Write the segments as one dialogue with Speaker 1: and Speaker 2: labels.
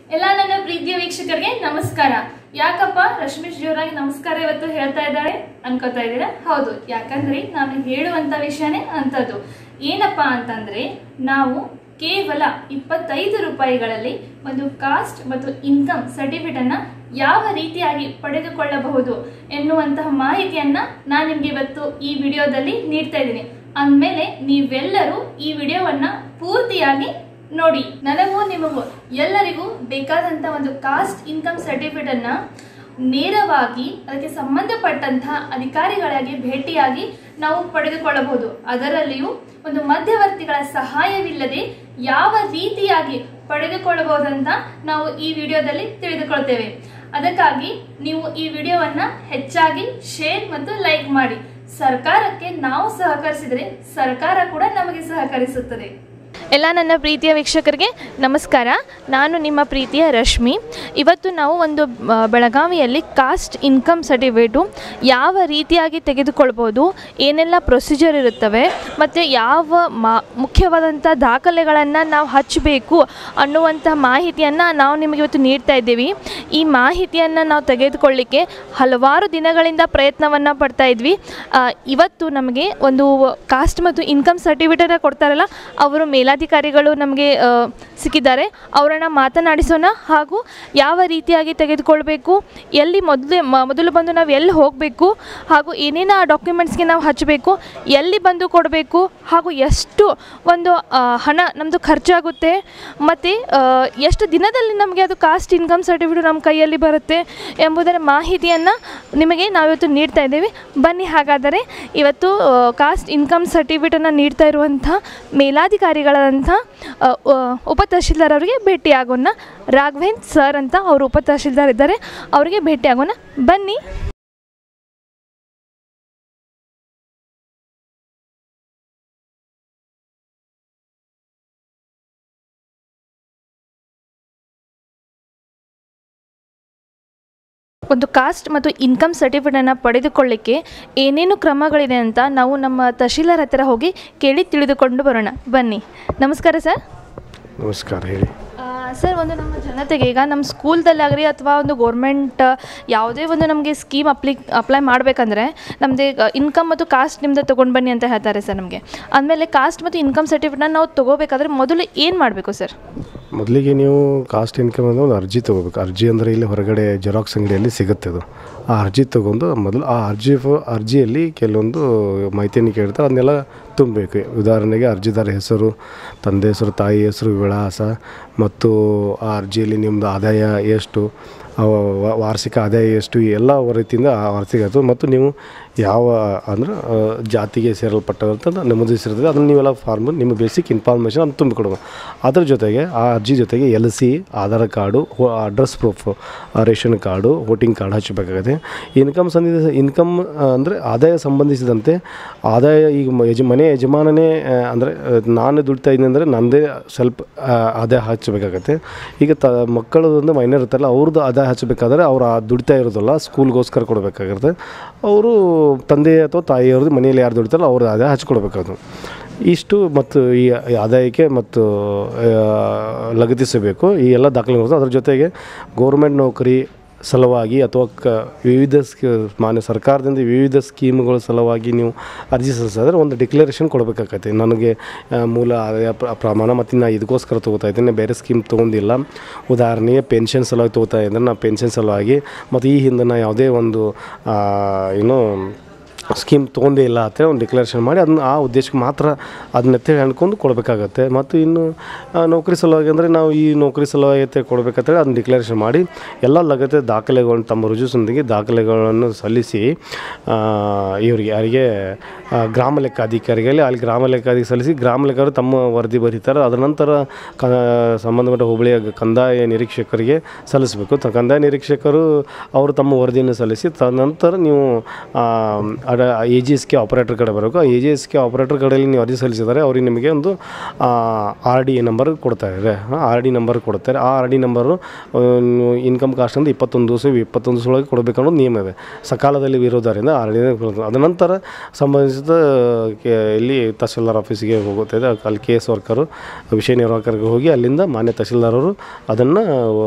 Speaker 1: ಎಲ್ಲ ನನ್ನ ಪ್ರೀತಿಯ ವೀಕ್ಷಕರಿಗೆ ನಮಸ್ಕಾರ ಯಾಕಪ್ಪ ರಶ್ಮಿಶ್ ಜೋರಾಗಿ ನಮಸ್ಕಾರ ಇವತ್ತು ಹೇಳ್ತಾ ಇದ್ದಾಳೆ ಅನ್ಕೋತಾ ಇದ್ದೀರಾ ಹೌದು ಯಾಕಂದ್ರೆ ನಾನು ಹೇಳುವಂತ ವಿಷಯನೇ ಅಂತದ್ದು ಏನಪ್ಪಾ ಅಂತಂದ್ರೆ ನಾವು ಕೇವಲ ಇಪ್ಪತ್ತೈದು ರೂಪಾಯಿಗಳಲ್ಲಿ ಒಂದು ಕಾಸ್ಟ್ ಮತ್ತು ಇನ್ಕಮ್ ಸರ್ಟಿಫಿಕೇಟ್ ಅನ್ನ ಯಾವ ರೀತಿಯಾಗಿ ಪಡೆದುಕೊಳ್ಳಬಹುದು ಎನ್ನುವಂತಹ ಮಾಹಿತಿಯನ್ನ ನಾನು ನಿಮ್ಗೆ ಇವತ್ತು ಈ ವಿಡಿಯೋದಲ್ಲಿ ನೀಡ್ತಾ ಇದ್ದೀನಿ ಅಂದಮೇಲೆ ನೀವೆಲ್ಲರೂ ಈ ವಿಡಿಯೋವನ್ನ ಪೂರ್ತಿಯಾಗಿ ನೋಡಿ ನನಗೂ ನಿಮಗೂ ಎಲ್ಲರಿಗೂ ಬೇಕಾದಂತ ಒಂದು ಕಾಸ್ಟ್ ಇನ್ಕಮ್ ಸರ್ಟಿಫಿಕೇಟ್ ಅನ್ನ ನೇರವಾಗಿ ಅದಕ್ಕೆ ಸಂಬಂಧಪಟ್ಟಂತಹ ಅಧಿಕಾರಿಗಳಾಗಿ ಭೇಟಿಯಾಗಿ ನಾವು ಪಡೆದುಕೊಳ್ಳಬಹುದು ಅದರಲ್ಲಿಯೂ ಒಂದು ಮಧ್ಯವರ್ತಿಗಳ ಸಹಾಯವಿಲ್ಲದೆ ಯಾವ ರೀತಿಯಾಗಿ ಪಡೆದುಕೊಳ್ಳಬಹುದಂತ ನಾವು ಈ ವಿಡಿಯೋದಲ್ಲಿ ತಿಳಿದುಕೊಳ್ತೇವೆ ಅದಕ್ಕಾಗಿ ನೀವು ಈ ವಿಡಿಯೋವನ್ನ ಹೆಚ್ಚಾಗಿ ಶೇರ್ ಮತ್ತು ಲೈಕ್ ಮಾಡಿ ಸರ್ಕಾರಕ್ಕೆ ನಾವು ಸಹಕರಿಸಿದರೆ ಸರ್ಕಾರ ಕೂಡ ನಮಗೆ ಸಹಕರಿಸುತ್ತದೆ ಎಲ್ಲ ನನ್ನ ಪ್ರೀತಿಯ ವೀಕ್ಷಕರಿಗೆ ನಮಸ್ಕಾರ ನಾನು ನಿಮ್ಮ ಪ್ರೀತಿಯ ರಶ್ಮಿ ಇವತ್ತು ನಾವು ಒಂದು ಆ, ಬೆಳಗಾವಿಯಲ್ಲಿ ಕಾಸ್ಟ್ ಇನ್ಕಮ್ ಸರ್ಟಿಫಿಕೇಟು ಯಾವ ರೀತಿಯಾಗಿ ತೆಗೆದುಕೊಳ್ಬೋದು ಏನೆಲ್ಲ ಪ್ರೊಸೀಜರ್ ಇರುತ್ತವೆ ಮತ್ತು ಯಾವ ಮಾ ಮುಖ್ಯವಾದಂಥ ದಾಖಲೆಗಳನ್ನು ನಾವು ಹಚ್ಚಬೇಕು ಅನ್ನುವಂಥ ಮಾಹಿತಿಯನ್ನು ನಾವು ನಿಮಗೆ ಇವತ್ತು ನೀಡ್ತಾ ಇದ್ದೀವಿ ಈ ಮಾಹಿತಿಯನ್ನು ನಾವು ತೆಗೆದುಕೊಳ್ಳಿಕ್ಕೆ ಹಲವಾರು ದಿನಗಳಿಂದ ಪ್ರಯತ್ನವನ್ನು ಪಡ್ತಾ ಇದ್ವಿ ಆ, ಇವತ್ತು ನಮಗೆ ಒಂದು ಕಾಸ್ಟ್ ಮತ್ತು ಇನ್ಕಮ್ ಸರ್ಟಿಫಿಕೇಟನ್ನು ಕೊಡ್ತಾರಲ್ಲ ಅವರು ಮೇಲಾಧಿಕಾರಿಗಳು ನಮಗೆ ಆ, ಸಿಕ್ಕಿದ್ದಾರೆ ಅವರನ್ನು ಮಾತನಾಡಿಸೋಣ ಹಾಗೂ ಯಾವ ರೀತಿಯಾಗಿ ತೆಗೆದುಕೊಳ್ಬೇಕು ಎಲ್ಲಿ ಮೊದಲು ಮೊದಲು ಬಂದು ನಾವು ಎಲ್ಲಿ ಹೋಗಬೇಕು ಹಾಗೂ ಏನೇನು ಆ ಡಾಕ್ಯುಮೆಂಟ್ಸ್ಗೆ ನಾವು ಹಚ್ಚಬೇಕು ಎಲ್ಲಿ ಬಂದು ಕೊಡಬೇಕು ಹಾಗೂ ಎಷ್ಟು ಒಂದು ಆ, ಹಣ ನಮ್ಮದು ಖರ್ಚಾಗುತ್ತೆ ಮತ್ತು ಎಷ್ಟು ದಿನದಲ್ಲಿ ನಮಗೆ ಅದು ಕಾಸ್ಟ್ ಇನ್ಕಮ್ ಸರ್ಟಿಫಿಕೇಟ್ ನಮ್ಮ ಕೈಯಲ್ಲಿ ಬರುತ್ತೆ ಎಂಬುದರ ಮಾಹಿತಿಯನ್ನು ನಿಮಗೆ ನಾವಿವತ್ತು ನೀಡ್ತಾ ಇದ್ದೇವೆ ಬನ್ನಿ ಹಾಗಾದರೆ ಇವತ್ತು ಕಾಸ್ಟ್ ಇನ್ಕಮ್ ಸರ್ಟಿಫಿಕೇಟನ್ನು ನೀಡ್ತಾ ಇರುವಂಥ ಮೇಲಾಧಿಕಾರಿಗಳಾದಂಥ ಆ, ಆ, ಉಪ ತಹಶೀಲ್ದಾರ್ ಅವರಿಗೆ ಭೇಟಿಯಾಗೋಣ ರಾಘವೇಂದ್ರ ಸರ್ ಅಂತ ಅವರು ಉಪ ತಹಶೀಲ್ದಾರ್ ಇದ್ದಾರೆ ಅವರಿಗೆ ಭೇಟಿಯಾಗೋಣ ಬನ್ನಿ ಒಂದು ಕಾಸ್ಟ್ ಮತ್ತು ಇನ್ಕಮ್ ಸರ್ಟಿಫಿಕೇಟನ್ನು ಪಡೆದುಕೊಳ್ಳಿಕ್ಕೆ ಏನೇನು ಕ್ರಮಗಳಿದೆ ಅಂತ ನಾವು ನಮ್ಮ ತಹಶೀಲ್ದಾರ್ ಹತ್ತಿರ ಹೋಗಿ ಕೇಳಿ ತಿಳಿದುಕೊಂಡು ಬರೋಣ ಬನ್ನಿ ನಮಸ್ಕಾರ ಸರ್
Speaker 2: ನಮಸ್ಕಾರ ಹೇಳಿ
Speaker 1: ಸರ್ ಒಂದು ನಮ್ಮ ಜನತೆಗೆ ಈಗ ನಮ್ಮ ಸ್ಕೂಲ್ದಲ್ಲಾಗಲಿ ಅಥವಾ ಒಂದು ಗೋರ್ಮೆಂಟ್ ಯಾವುದೇ ಒಂದು ನಮಗೆ ಸ್ಕೀಮ್ ಅಪ್ಲಿ ಅಪ್ಲೈ ಮಾಡಬೇಕಂದ್ರೆ ನಮ್ಮದು ಇನ್ಕಮ್ ಮತ್ತು ಕಾಸ್ಟ್ ನಿಮ್ಮದು ತೊಗೊಂಡು ಬನ್ನಿ ಅಂತ ಹೇಳ್ತಾರೆ ಸರ್ ನಮಗೆ ಆದಮೇಲೆ ಕಾಸ್ಟ್ ಮತ್ತು ಇನ್ಕಮ್ ಸರ್ಟಿಫಿಕೇಟ್ನ ನಾವು ತೊಗೋಬೇಕಾದ್ರೆ ಮೊದಲು ಏನು ಮಾಡಬೇಕು ಸರ್
Speaker 2: ಮೊದಲಿಗೆ ನೀವು ಕಾಸ್ಟ್ ಇನ್ಕಮ್ ಅಂದರೆ ಒಂದು ಅರ್ಜಿ ತೊಗೋಬೇಕು ಅರ್ಜಿ ಅಂದರೆ ಇಲ್ಲಿ ಹೊರಗಡೆ ಜೆರಾಕ್ಸ್ ಅಂಗಡಿಯಲ್ಲಿ ಸಿಗುತ್ತೆ ಅದು ಆ ಅರ್ಜಿ ತೊಗೊಂಡು ಮೊದಲು ಆ ಅರ್ಜಿ ಫ- ಅರ್ಜಿಯಲ್ಲಿ ಕೆಲವೊಂದು ಮಾಹಿತಿಯನ್ನು ಕೇಳ್ತಾರೆ ಅದನ್ನೆಲ್ಲ ತುಂಬಬೇಕು ಉದಾಹರಣೆಗೆ ಅರ್ಜಿದಾರ ಹೆಸರು ತಂದೆ ಹೆಸರು ತಾಯಿ ಹೆಸರು ವಿಳಾಸ ಮತ್ತು ಆ ಅರ್ಜಿಯಲ್ಲಿ ನಿಮ್ಮದು ಆದಾಯ ಎಷ್ಟು ಆ ವ- ವಾರ್ಷಿಕ ಆದಾಯ ಎಷ್ಟು ಈ ಎಲ್ಲ ರೀತಿಯಿಂದ ಆ ವಾರ್ಷಿಕ ಆಯ್ತು ಮತ್ತು ನೀವು ಯಾವ ಅಂದ್ರೆ ಆ, ಜಾತಿಗೆ ಸೇರಲ್ಪಟ್ಟಂತ ನಮೂದಿಸಿರ್ತದೆ ಅದನ್ನು ನೀವೆಲ್ಲ ಫಾರ್ಮ್ ನಿಮ್ಮ ಬೇಸಿಕ್ ಇನ್ಫಾರ್ಮೇಷನ್ ಅದನ್ನು ತುಂಬಿಕೊಡ್ಬೇಕು ಅದ್ರ ಜೊತೆಗೆ ಆ ಅರ್ಜಿ ಜೊತೆಗೆ L C Aadhaar card address proof ration card voting card ಹಚ್ಚಬೇಕಾಗುತ್ತೆ ಇನ್ಕಮ್ ಸಂಬಂಧಿಸಿದ ಇನ್ಕಮ್ ಅಂದರೆ ಆದಾಯ ಸಂಬಂಧಿಸಿದಂತೆ ಆದಾಯ ಈಗ ಮ- ಯಜ ಮನೆ ಯಜಮಾನನೇ ಅಂದರೆ ನಾನು ದುಡಿತಾ ಇದ್ದೀನಿ ಅಂದರೆ ನನ್ನದೇ ಸ್ವಲ್ಪ ಆ, ಆದಾಯ ಹಚ್ಚಬೇಕಾಗತ್ತೆ ಈಗ ತ ಮಕ್ಕಳು ಒಂದು ಮೈನರ್ ಇರ್ತಾರಲ್ಲ ಅವ್ರದ್ದು ಆದಾಯ ಹಚ್ಚಬೇಕಾದ್ರೆ ಅವ್ರು ಆ ದುಡಿತಾ ಇರೋದಲ್ಲ ಸ್ಕೂಲ್ಗೋಸ್ಕರ ಕೊಡಬೇಕಾಗಿರುತ್ತೆ ಅವರು ತಂದೆ ಅಥವಾ ತಾಯಿಯವ್ರದ್ದು ಮನೆಯಲ್ಲಿ ಯಾರು ದುಡಿತಾರಲ್ಲ ಅವ್ರದ್ದು ಆದಾಯ ಹಚ್ಕೊಡ್ಬೇಕಾದ್ರು ಇಷ್ಟು ಮತ್ತು ಈ ಈ ಆದಾಯಕ್ಕೆ ಮತ್ತು ಆ, ಲಗತ್ತಿಸಬೇಕು ಈ ಎಲ್ಲ ದಾಖಲೆಗಳು ಅದ್ರ ಜೊತೆಗೆ ಗೌರ್ಮೆಂಟ್ ನೌಕರಿ ಸಲುವಾಗಿ ಅಥವಾ ಕ ವಿವಿಧ ಸ್ಕಿ ಮಾನ್ಯ ಸರ್ಕಾರದಿಂದ ವಿವಿಧ ಸ್ಕೀಮ್ಗಳ ಸಲುವಾಗಿ ನೀವು ಅರ್ಜಿ ಸಲ್ಲಿಸಿದ್ರೆ ಒಂದು ಡಿಕ್ಲರೇಷನ್ ಕೊಡಬೇಕಾಗತ್ತೆ ನನಗೆ ಆ, ಮೂಲ ಆದಾಯ ಪ್ರ- ಪ್ರಮಾಣ ಮತ್ತು ನಾನು ಇದಕ್ಕೋಸ್ಕರ ತೊಗೋತಾ ಇದ್ದೀನಿ ಬೇರೆ ಸ್ಕೀಮ್ ತೊಗೊಂಡಿಲ್ಲ ಉದಾಹರಣೆಗೆ ಪೆನ್ಷನ್ ಸಲುವಾಗಿ ತೊಗೋತಾ ಇದ್ದರೆ ನಾನು ಪೆನ್ಷನ್ ಸಲುವಾಗಿ ಮತ್ತು ಈ ಹಿಂದೆ ನಾ ಯಾವುದೇ ಒಂದು ಆ, ಏನು ಸ್ಕೀಮ್ ತೊಗೊಂಡೇ ಇಲ್ಲ ಅಂತೇಳಿ ಒಂದು ಡಿಕ್ಲರೇಷನ್ ಮಾಡಿ ಅದನ್ನ ಆ ಉದ್ದೇಶಕ್ಕೆ ಮಾತ್ರ ಅದನ್ನೆತ್ತೇಳಿ ಅನ್ಕೊಂಡು ಕೊಡಬೇಕಾಗತ್ತೆ ಮತ್ತು ಇನ್ನು ಆ, ನೌಕರಿ ಸಲುವಾಗಿ ಅಂದರೆ ನಾವು ಈ ನೌಕರಿ ಸಲುವಾಗಿ ಅಂತ ಕೊಡಬೇಕಂತೇಳಿ ಅದನ್ನ ಡಿಕ್ಲರೇಷನ್ ಮಾಡಿ ಎಲ್ಲ ಲಗತ್ತೆ ದಾಖಲೆಗಳನ್ನು ತಮ್ಮ ರುಜುಸೊಂದಿಗೆ ದಾಖಲೆಗಳನ್ನು ಸಲ್ಲಿಸಿ ಆ, ಇವರಿಗೆ ಯಾರಿಗೆ ಆ, ಗ್ರಾಮ ಲೆಕ್ಕಾಧಿಕಾರಿಗಳಿಗೆ ಅಲ್ಲಿ ಗ್ರಾಮ ಲೆಕ್ಕಾಧಿಕಾರಿ ಸಲ್ಲಿಸಿ ಗ್ರಾಮ ಲೆಕ್ಕಾಧಿಕಾರಿ ತಮ್ಮ ವರದಿ ಬರೀತಾರೆ ಅದರ ನಂತರ ಕ ಸಂಬಂಧಪಟ್ಟ ಹೋಬಳಿಯ ಕಂದಾಯ ನಿರೀಕ್ಷಕರಿಗೆ ಸಲ್ಲಿಸಬೇಕು ತ ಕಂದಾಯ ನಿರೀಕ್ಷಕರು ಅವರು ತಮ್ಮ ವರದಿಯನ್ನು ಸಲ್ಲಿಸಿ ತದನಂತರ ನೀವು ಆ, ಆ A G S K operator ಕಡೆ ಬರಬೇಕು A G S K operator ಕಡೆಯಲ್ಲಿ ನೀವು ಅರ್ಜಿ ಸಲ್ಲಿಸಿದರೆ ಅವ್ರಿಗೆ ನಿಮಗೆ ಒಂದು ಆರ್ ಡಿ ನಂಬರ್ ಕೊಡ್ತಾ ಇದ್ದಾರೆ ಆರ್ ಡಿ ನಂಬರ್ ಕೊಡ್ತಾರೆ ಆ R D number income caste ಅಂತ ಇಪ್ಪತ್ತೊಂದು ದಿವಸ ಇಪ್ಪತ್ತೊಂದು ದಿವಸ ಒಳಗೆ ಕೊಡಬೇಕನ್ನೋ ನಿಯಮ ಇದೆ ಸಕಾಲದಲ್ಲಿ ಇರೋದರಿಂದ ಆರ್ ಡಿ ಅದ ನಂತರ ಸಂಬಂಧಿಸಿದ ಕೆ- ಇಲ್ಲಿ ತಹಸೀಲ್ದಾರ್ ಆಫೀಸಿಗೆ ಹೋಗುತ್ತದೆ ಅಲ್ಲಿ ಕೆ ಎಸ್ ವರ್ಕರು ವಿಷಯ ನಿರ್ವಾಹಕರಿಗೆ ಹೋಗಿ ಅಲ್ಲಿಂದ ಮಾನ್ಯ ತಹಸೀಲ್ದಾರರು ಅದನ್ನು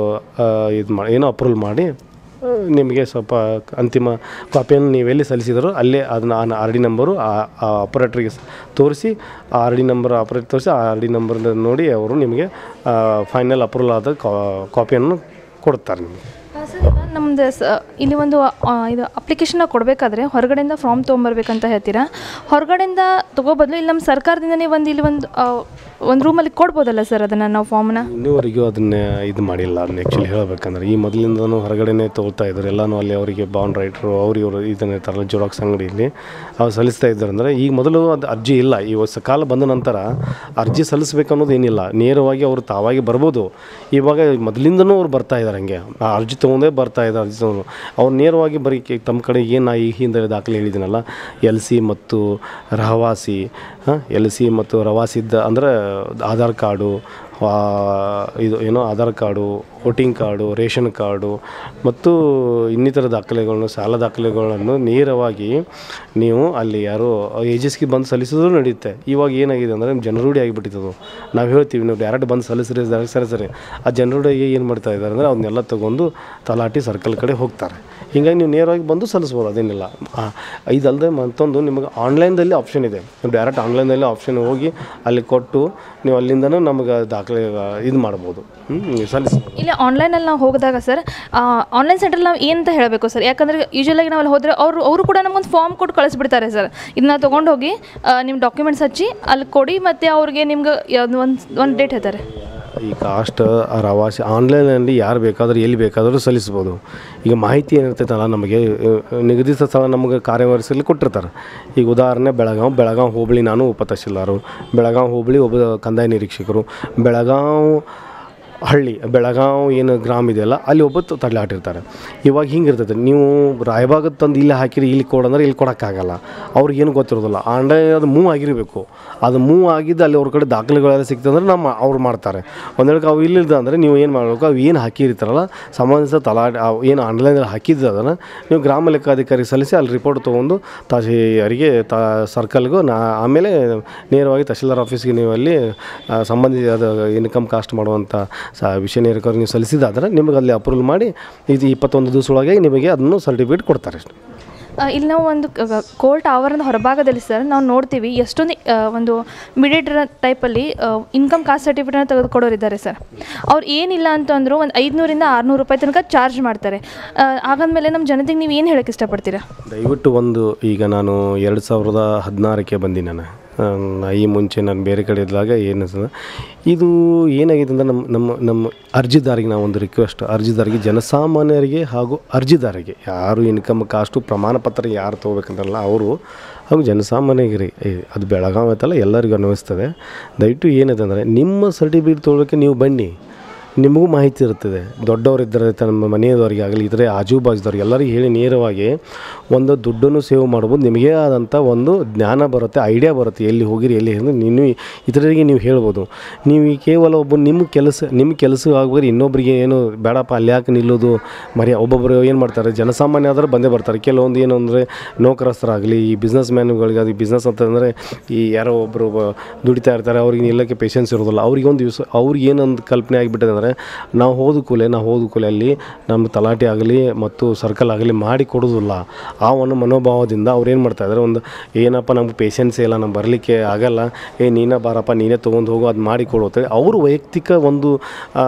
Speaker 2: ಇದು ಮಾಡಿ ಏನೋ ಅಪ್ರೂವಲ್ ಮಾಡಿ ಆ, ನಿಮಗೆ ಸ್ವಲ್ಪ ಅಂತಿಮ ಕಾಪಿಯನ್ನು ನೀವೆಲ್ಲಿ ಸಲ್ಲಿಸಿದರೂ ಅಲ್ಲೇ ಅದನ್ನು ಆ ಆರ್ ಡಿ ನಂಬರು ಆ ಆಪರೇಟ್ರಿಗೆ ತೋರಿಸಿ ಆ ಆರ್ ಡಿ ನಂಬರ್ ಆಪರೇಟ್ ತೋರಿಸಿ ಆ ಆರ್ ಡಿ ನಂಬರ್ ನೋಡಿ ಅವರು ನಿಮಗೆ ಫೈನಲ್ ಅಪ್ರೂವಲ್ ಆದ ಕಾಪಿಯನ್ನು ಕೊಡ್ತಾರೆ ನಿಮಗೆ
Speaker 1: ಸರ್ ಈಗ ನಮ್ದು ಸ ಇಲ್ಲಿ ಒಂದು ಆ, ಇದು ಅಪ್ಲಿಕೇಶನ್ನ ಕೊಡಬೇಕಾದ್ರೆ ಹೊರಗಡೆಯಿಂದ ಫಾರ್ಮ್ ತೊಗೊಂಬರ್ಬೇಕಂತ ಹೇಳ್ತೀರಾ ಹೊರಗಡೆಯಿಂದ ತೊಗೋಬದಲು ಇಲ್ಲಿ ನಮ್ಮ ಸರ್ಕಾರದಿಂದನೇ ಒಂದು ಇಲ್ಲಿ ಒಂದು ಒಂದು ರೂಮಲ್ಲಿ ಕೊಡ್ಬೋದಲ್ಲ ಸರ್ ಅದನ್ನು ನಾವು ಫಾರ್ಮ್ನ
Speaker 2: ಇನ್ನೂವರೆಗೂ ಅದನ್ನ ಇದು ಮಾಡಿಲ್ಲ ಅದನ್ನ ಆ್ಯಕ್ಚುಲಿ ಹೇಳಬೇಕಂದ್ರೆ ಈ ಮೊದಲಿಂದನೂ ಹೊರಗಡೆನೇ ತೊಗೊಳ್ತಾ ಇದ್ದಾರೆ ಎಲ್ಲನೂ ಅಲ್ಲಿ ಅವರಿಗೆ ಬಾಂಡ್ ರೈಟ್ರು ಅವ್ರು ಇವರು ಇದನ್ನ ಇರ್ತಾರಲ್ಲ ಜೆರಾಕ್ಸ್ ಅಂಗಡಿಯಲ್ಲಿ ಅವ್ರು ಸಲ್ಲಿಸ್ತಾ ಇದ್ದಾರೆ ಅಂದರೆ ಈಗ ಮೊದಲು ಅದು ಅರ್ಜಿ ಇಲ್ಲ ಈ ಹೊಸ ಕಾಲ ಬಂದ ನಂತರ ಅರ್ಜಿ ಸಲ್ಲಿಸ್ಬೇಕು ಅನ್ನೋದು ಏನಿಲ್ಲ ನೇರವಾಗಿ ಅವರು ತಾವಾಗಿ ಬರ್ಬೋದು ಇವಾಗ ಮೊದಲಿಂದನೂ ಅವ್ರು ಬರ್ತಾ ಇದ್ದಾರೆ ಹಂಗೆ ಆ ಅರ್ಜಿ ತೊಗೊಂಡೇ ಬರ್ತಾ ಇದ್ದಾರೆ ಅರ್ಜಿ ತೊಗೊಂಡು ಅವ್ರು ನೇರವಾಗಿ ಬರೀ ಕೆ- ತಮ್ಮ ಕಡೆ ಏನು ನಾ ಈ ಹಿಂದೆ ದಾಖಲೆ ಹೇಳಿದ್ದೀನಲ್ಲ ಎಲ್ ಸಿ ಮತ್ತು ರಹವಾಸಿ ಎಲ್ ಸಿ ಮತ್ತು ರವಾಸಿದ್ದ ಅಂದರೆ ಆಧಾರ್ ಕಾರ್ಡು ಆ, ಇದು ಏನೋ Aadhaar card voting card ration card ಮತ್ತು ಇನ್ನಿತರ ದಾಖಲೆಗಳನ್ನು ಸಾಲ ದಾಖಲೆಗಳನ್ನು ನೇರವಾಗಿ ನೀವು ಅಲ್ಲಿ ಯಾರೋ ಏಜೆಸ್ಗೆ ಬಂದು ಸಲ್ಲಿಸಿದ್ರು ನಡೆಯುತ್ತೆ ಇವಾಗ ಏನಾಗಿದೆ ಅಂದರೆ ಜನರೂಢಿ ಆಗಿಬಿಟ್ಟಿದ್ದು ನಾವು ಹೇಳ್ತೀವಿ ನೀವು ಡೈರೆಕ್ಟ್ ಬಂದು ಸಲ್ಲಿಸ್ರಿ ಡೈರೆಕ್ಟ್ ಸರಿ ಸರಿ ಆ ಜನರೂಢಿಗೆ ಏನು ಮಾಡ್ತಾ ಇದ್ದಾರೆ ಅಂದರೆ ಅವನ್ನೆಲ್ಲ ತೊಗೊಂಡು ತಲಾಟಿ ಸರ್ಕಲ್ ಕಡೆ ಹೋಗ್ತಾರೆ ಹೀಗಾಗಿ ನೀವು ನೇರವಾಗಿ ಬಂದು ಸಲ್ಲಿಸ್ಬೋದು ಅದೇನಿಲ್ಲ ಆ, ಇದಲ್ಲದೆ ಮತ್ತೊಂದು ನಿಮಗೆ ಆನ್ಲೈನ್ದಲ್ಲಿ ಆಪ್ಷನ್ ಇದೆ ನೀವು ಡೈರೆಕ್ಟ್ ಆನ್ಲೈನ್ದಲ್ಲಿ ಆಪ್ಷನ್ ಹೋಗಿ ಅಲ್ಲಿ ಕೊಟ್ಟು ನೀವು ಅಲ್ಲಿಂದನೂ ನಮಗೆ ದಾಖಲೆ ಇದು ಮಾಡ್ಬೋದು ಹ್ಞೂ ಸಲ್ಲಿಸ್ಬೋದು
Speaker 1: ಇಲ್ಲಿ ಆನ್ಲೈನಲ್ಲಿ ನಾವು ಹೋಗಿದಾಗ ಸರ್ ಆನ್ಲೈನ್ ಸೆಂಟ್ರಲ್ಲಿ ನಾವು ಏನಂತ ಹೇಳಬೇಕು ಸರ್ ಯಾಕಂದರೆ ಯೂಶಲಾಗಿ ನಾವು ಅಲ್ಲಿ ಹೋದರೆ ಅವರು ಅವರು ಕೂಡ ನಮಗೊಂದು ಫಾರ್ಮ್ ಕೊಟ್ಟು ಕಳಿಸ್ಬಿಡ್ತಾರೆ ಸರ್ ಇದನ್ನ ತೊಗೊಂಡು ಹೋಗಿ ನಿಮ್ಮ ಡಾಕ್ಯುಮೆಂಟ್ಸ್ ಹಚ್ಚಿ ಅಲ್ಲಿ ಕೊಡಿ ಮತ್ತು ಅವ್ರಿಗೆ ನಿಮ್ಗೆ ಯಾವ್ದು ಒಂದು ಒಂದು ಡೇಟ್ ಹೇಳ್ತಾರೆ
Speaker 2: ಈ ಕಾಸ್ಟ್ ರವಾಸಿ ಆನ್ಲೈನಲ್ಲಿ ಯಾರು ಬೇಕಾದರೂ ಎಲ್ಲಿ ಬೇಕಾದರೂ ಸಲ್ಲಿಸ್ಬೋದು ಈಗ ಮಾಹಿತಿ ಏನಿರ್ತೈತಲ್ಲ ನಮಗೆ ಅಹ್, ನಿಗದಿತ ಸ್ಥಳ ನಮಗೆ ಕಾರ್ಯವಹಿಸಲಿ ಕೊಟ್ಟಿರ್ತಾರೆ ಈಗ ಉದಾಹರಣೆ ಬೆಳಗಾವ್ ಬೆಳಗಾವ್ ಹೋಬಳಿ ನಾನು ಉಪ ತಹಶೀಲ್ದಾರು ಬೆಳಗಾವ್ ಹೋಬಳಿ ಒಬ್ಬ ಕಂದಾಯ ನಿರೀಕ್ಷಕರು ಬೆಳಗಾವ್ ಹಳ್ಳಿ ಬೆಳಗಾವ್ ಏನು ಗ್ರಾಮ ಇದೆಯಲ್ಲ ಅಲ್ಲಿ ಒಬ್ಬ ತ- ತಡ್ಲಾಟಿರ್ತಾರೆ ಇವಾಗ ಹಿಂಗಿರ್ತೈತೆ ನೀವು ರಾಯಭಾಗದ ತಂದು ಇಲ್ಲಿ ಹಾಕಿರಿ ಇಲ್ಲಿ ಕೊಡಂದ್ರೆ ಇಲ್ಲಿ ಕೊಡೋಕ್ಕಾಗಲ್ಲ ಅವ್ರಿಗೆ ಏನು ಗೊತ್ತಿರೋದಿಲ್ಲ ಆನ್ಲೈನ್ ಅದು ಮೂವ್ ಆಗಿರಬೇಕು ಅದು ಮೂವ್ ಆಗಿದ್ದು ಅಲ್ಲಿ ಅವ್ರ ಕಡೆ ದಾಖಲೆಗಳೆಲ್ಲ ಸಿಕ್ತಂದ್ರೆ ನಮ್ಮ ಅವ್ರು ಮಾಡ್ತಾರೆ ಒಂದೆರಡು ಅವು ಇಲ್ಲಿಲ್ಲ ಅಂದರೆ ನೀವು ಏನು ಮಾಡಬೇಕು ಅವು ಏನು ಹಾಕಿರ್ತಾರಲ್ಲ ಸಂಬಂಧಿಸಿದ ತಲಾಟೆ ಅವು ಏನು ಆನ್ಲೈನಲ್ಲಿ ಹಾಕಿದ್ದು ಅದನ್ನು ನೀವು ಗ್ರಾಮ ಲೆಕ್ಕಾಧಿಕಾರಿ ಸಲ್ಲಿಸಿ ಅಲ್ಲಿ ರಿಪೋರ್ಟ್ ತೊಗೊಂಡು ತಹಶೀಲರಿಗೆ ತ ಸರ್ಕಲ್ಗೂ ನಾ ಆಮೇಲೆ ನೇರವಾಗಿ ತಹಶೀಲ್ದಾರ್ ಆಫೀಸ್ಗೆ ನೀವು ಅಲ್ಲಿ ಆ, ಸಂಬಂಧಿಸಿದ ಇನ್ಕಮ್ ಕಾಸ್ಟ್ ಮಾಡುವಂಥ ಸ ವಿಷಯ ನೇರಕರು ನೀವು ಸಲ್ಲಿಸಿದಾದ್ರೆ ನಿಮಗೆ ಅಲ್ಲಿ ಅಪ್ರೂವಲ್ ಮಾಡಿ ಇದು ಇಪ್ಪತ್ತೊಂದು ದಿವಸ ಒಳಗೆ ನಿಮಗೆ ಅದನ್ನು ಸರ್ಟಿಫಿಕೇಟ್ ಕೊಡ್ತಾರೆ
Speaker 1: ಆ, ಇಲ್ಲಿ ನಾವು ಒಂದು ಕೋರ್ಟ್ ಆವರಣದ ಹೊರಭಾಗದಲ್ಲಿ ಸರ್ ನಾವು ನೋಡ್ತೀವಿ ಎಷ್ಟೊಂದು ಆ, ಒಂದು ಮಿಡಿಯೇಟರ್ ಟೈಪಲ್ಲಿ ಇನ್ಕಮ್ ಕಾಸ್ಟ್ ಸರ್ಟಿಫಿಕೇಟ್ನ ತೆಗೆದುಕೊಡೋರಿದ್ದಾರೆ ಸರ್ ಅವ್ರು ಏನಿಲ್ಲ ಅಂತಂದ್ರು ಒಂದು ಐದುನೂರಿಂದ ಆರುನೂರು ರೂಪಾಯಿ ತನಕ ಚಾರ್ಜ್ ಮಾಡ್ತಾರೆ ಆ, ಹಾಗಂದ್ಮೇಲೆ ನಮ್ಮ ಜನತೆಗೆ ನೀವು ಏನು ಹೇಳಕ್ಕೆ ಇಷ್ಟಪಡ್ತೀರಾ
Speaker 2: ದಯವಿಟ್ಟು ಒಂದು ಈಗ ನಾನು ಎರಡು ಸಾವಿರದ ಹದಿನಾರಕ್ಕೆ ಬಂದಿ ನಾನು ಆ, ಈ ಮುಂಚೆ ನಾನು ಬೇರೆ ಕಡೆ ಇದ್ದಾಗ ಏನು ಅನ್ಸದ, ಇದು ಏನಾಗಿದೆ ಅಂದರೆ ನಮ್ಮ ನಮ್ಮ ನಮ್ಮ ಅರ್ಜಿದಾರಿಗೆ ನಾವು ಒಂದು ರಿಕ್ವೆಸ್ಟ್ ಅರ್ಜಿದಾರಿಗೆ ಜನಸಾಮಾನ್ಯರಿಗೆ ಹಾಗೂ ಅರ್ಜಿದಾರರಿಗೆ ಯಾರು ಇನ್ಕಮ್ ಕಾಸ್ಟು ಪ್ರಮಾಣ ಪತ್ರ ಯಾರು ತೊಗೋಬೇಕಂತಾರಲ್ಲ ಅವರು ಹಾಗೂ ಜನಸಾಮಾನ್ಯರಿಗೆ ಏ, ಅದು ಬೆಳಗಾವಿ ಐತಲ್ಲ ಎಲ್ಲರಿಗೂ ಅನ್ವಯಿಸ್ತದೆ ದಯವಿಟ್ಟು ಏನಿದೆ ಅಂದರೆ ನಿಮ್ಮ ಸರ್ಟಿಫಿಕೇಟ್ ತೊಗೊಳಕ್ಕೆ ನೀವು ಬನ್ನಿ ನಿಮಗೂ ಮಾಹಿತಿ ಇರ್ತದೆ ದೊಡ್ಡವರು ಇದ್ದರೆ ನಮ್ಮ ಮನೆಯವರಿಗೆ ಆಗಲಿ ಇತರೆ ಆಜು ಬಾಜುದವ್ರಿಗೆ ಎಲ್ಲರಿಗೂ ಹೇಳಿ ನೇರವಾಗಿ ಒಂದು ದುಡ್ಡನ್ನು ಸೇವ್ ಮಾಡ್ಬೋದು ನಿಮಗೇ ಆದಂಥ ಒಂದು ಜ್ಞಾನ ಬರುತ್ತೆ ಐಡಿಯಾ ಬರುತ್ತೆ ಎಲ್ಲಿ ಹೋಗಿರಿ ಎಲ್ಲಿ ಅಂದ್ರೆ ನೀನು ಇತರರಿಗೆ ನೀವು ಹೇಳ್ಬೋದು ನೀವು ಈ ಕೇವಲ ಒಬ್ಬ ನಿಮ್ಮ ಕೆಲಸ ನಿಮ್ಮ ಕೆಲಸ ಆಗ್ಬೇಕಾದ್ರೆ ಇನ್ನೊಬ್ಬರಿಗೆ ಏನು ಬೇಡಪ್ಪ ಅಲ್ಲಿ ಯಾಕೆ ನಿಲ್ಲೋದು ಮರಿ ಒಬ್ಬೊಬ್ಬರು ಏನು ಮಾಡ್ತಾರೆ ಜನಸಾಮಾನ್ಯ ಆದ್ರೆ ಬಂದೇ ಬರ್ತಾರೆ ಕೆಲವೊಂದು ಏನು ಅಂದರೆ ನೌಕರಸ್ಥರಾಗಲಿ ಈ ಬಿಸ್ನೆಸ್ ಮ್ಯಾನ್ಗಳಿಗೆ ಅದು ಬಿಸ್ನೆಸ್ ಅಂತಂದರೆ ಈ ಯಾರೋ ಒಬ್ಬರು ದುಡಿತಾ ಇರ್ತಾರೆ ಅವ್ರಿಗೆ ನಿಲ್ಲಕ್ಕೆ ಪೇಷನ್ಸ್ ಇರೋದಿಲ್ಲ ಅವ್ರಿಗೆ ಒಂದು ದಿವಸ ಅವ್ರಿಗೆ ಏನೊಂದು ಕಲ್ಪನೆ ಆಗಿಬಿಟ್ಟಿದೆ ಅಂದರೆ ನಾವು ಹೋದ ಕೂಲೆ ನಾವು ಹೋದ ಕೂಲೆ ಅಲ್ಲಿ ನಮ್ಮ ತಲಾಟೆ ಆಗಲಿ ಮತ್ತು ಸರ್ಕಲ್ ಆಗಲಿ ಮಾಡಿ ಕೊಡೋದಿಲ್ಲ ಆ ಒಂದು ಮನೋಭಾವದಿಂದ ಅವ್ರು ಏನು ಮಾಡ್ತಾ ಇದ್ದಾರೆ ಒಂದು ಏನಪ್ಪ ನಮ್ಗೆ ಪೇಷನ್ಸೇ ಇಲ್ಲ ನಮ್ಗೆ ಬರಲಿಕ್ಕೆ ಆಗಲ್ಲ ಏ ನೀನೇ ಬಾರಪ್ಪ ನೀನೇ ತೊಗೊಂಡು ಹೋಗು ಅದು ಮಾಡಿ ಕೊಡು ಅಂತೇಳಿ ಅವರು ವೈಯಕ್ತಿಕ ಒಂದು ಆ,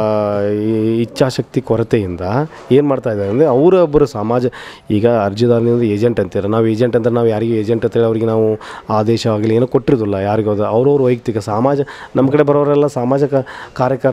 Speaker 2: ಈ ಇಚ್ಛಾಶಕ್ತಿ ಕೊರತೆಯಿಂದ ಏನು ಮಾಡ್ತಾ ಇದ್ದಾರೆ ಅಂದರೆ ಅವರ ಒಬ್ಬರು ಸಮಾಜ ಈಗ ಅರ್ಜಿದಾರನಿಂದ ಏಜೆಂಟ್ ಅಂತಾರೆ ನಾವು ಏಜೆಂಟ್ ಅಂತ ನಾವು ಯಾರಿಗೂ ಏಜೆಂಟ್ ಅಂತೇಳಿ ಅವರಿಗೆ ನಾವು ಆದೇಶ ಆಗಲಿ ಏನೋ ಕೊಟ್ಟಿರೋದಿಲ್ಲ ಯಾರಿಗೂ ಅದು ಅವ್ರವ್ರ ವೈಯಕ್ತಿಕ ಸಮಾಜ ನಮ್ಮ ಕಡೆ ಬರೋರೆಲ್ಲ ಸಾಮಾಜಿಕ ಕಾರ್ಯಕರ್ತರು ಹತ್ರ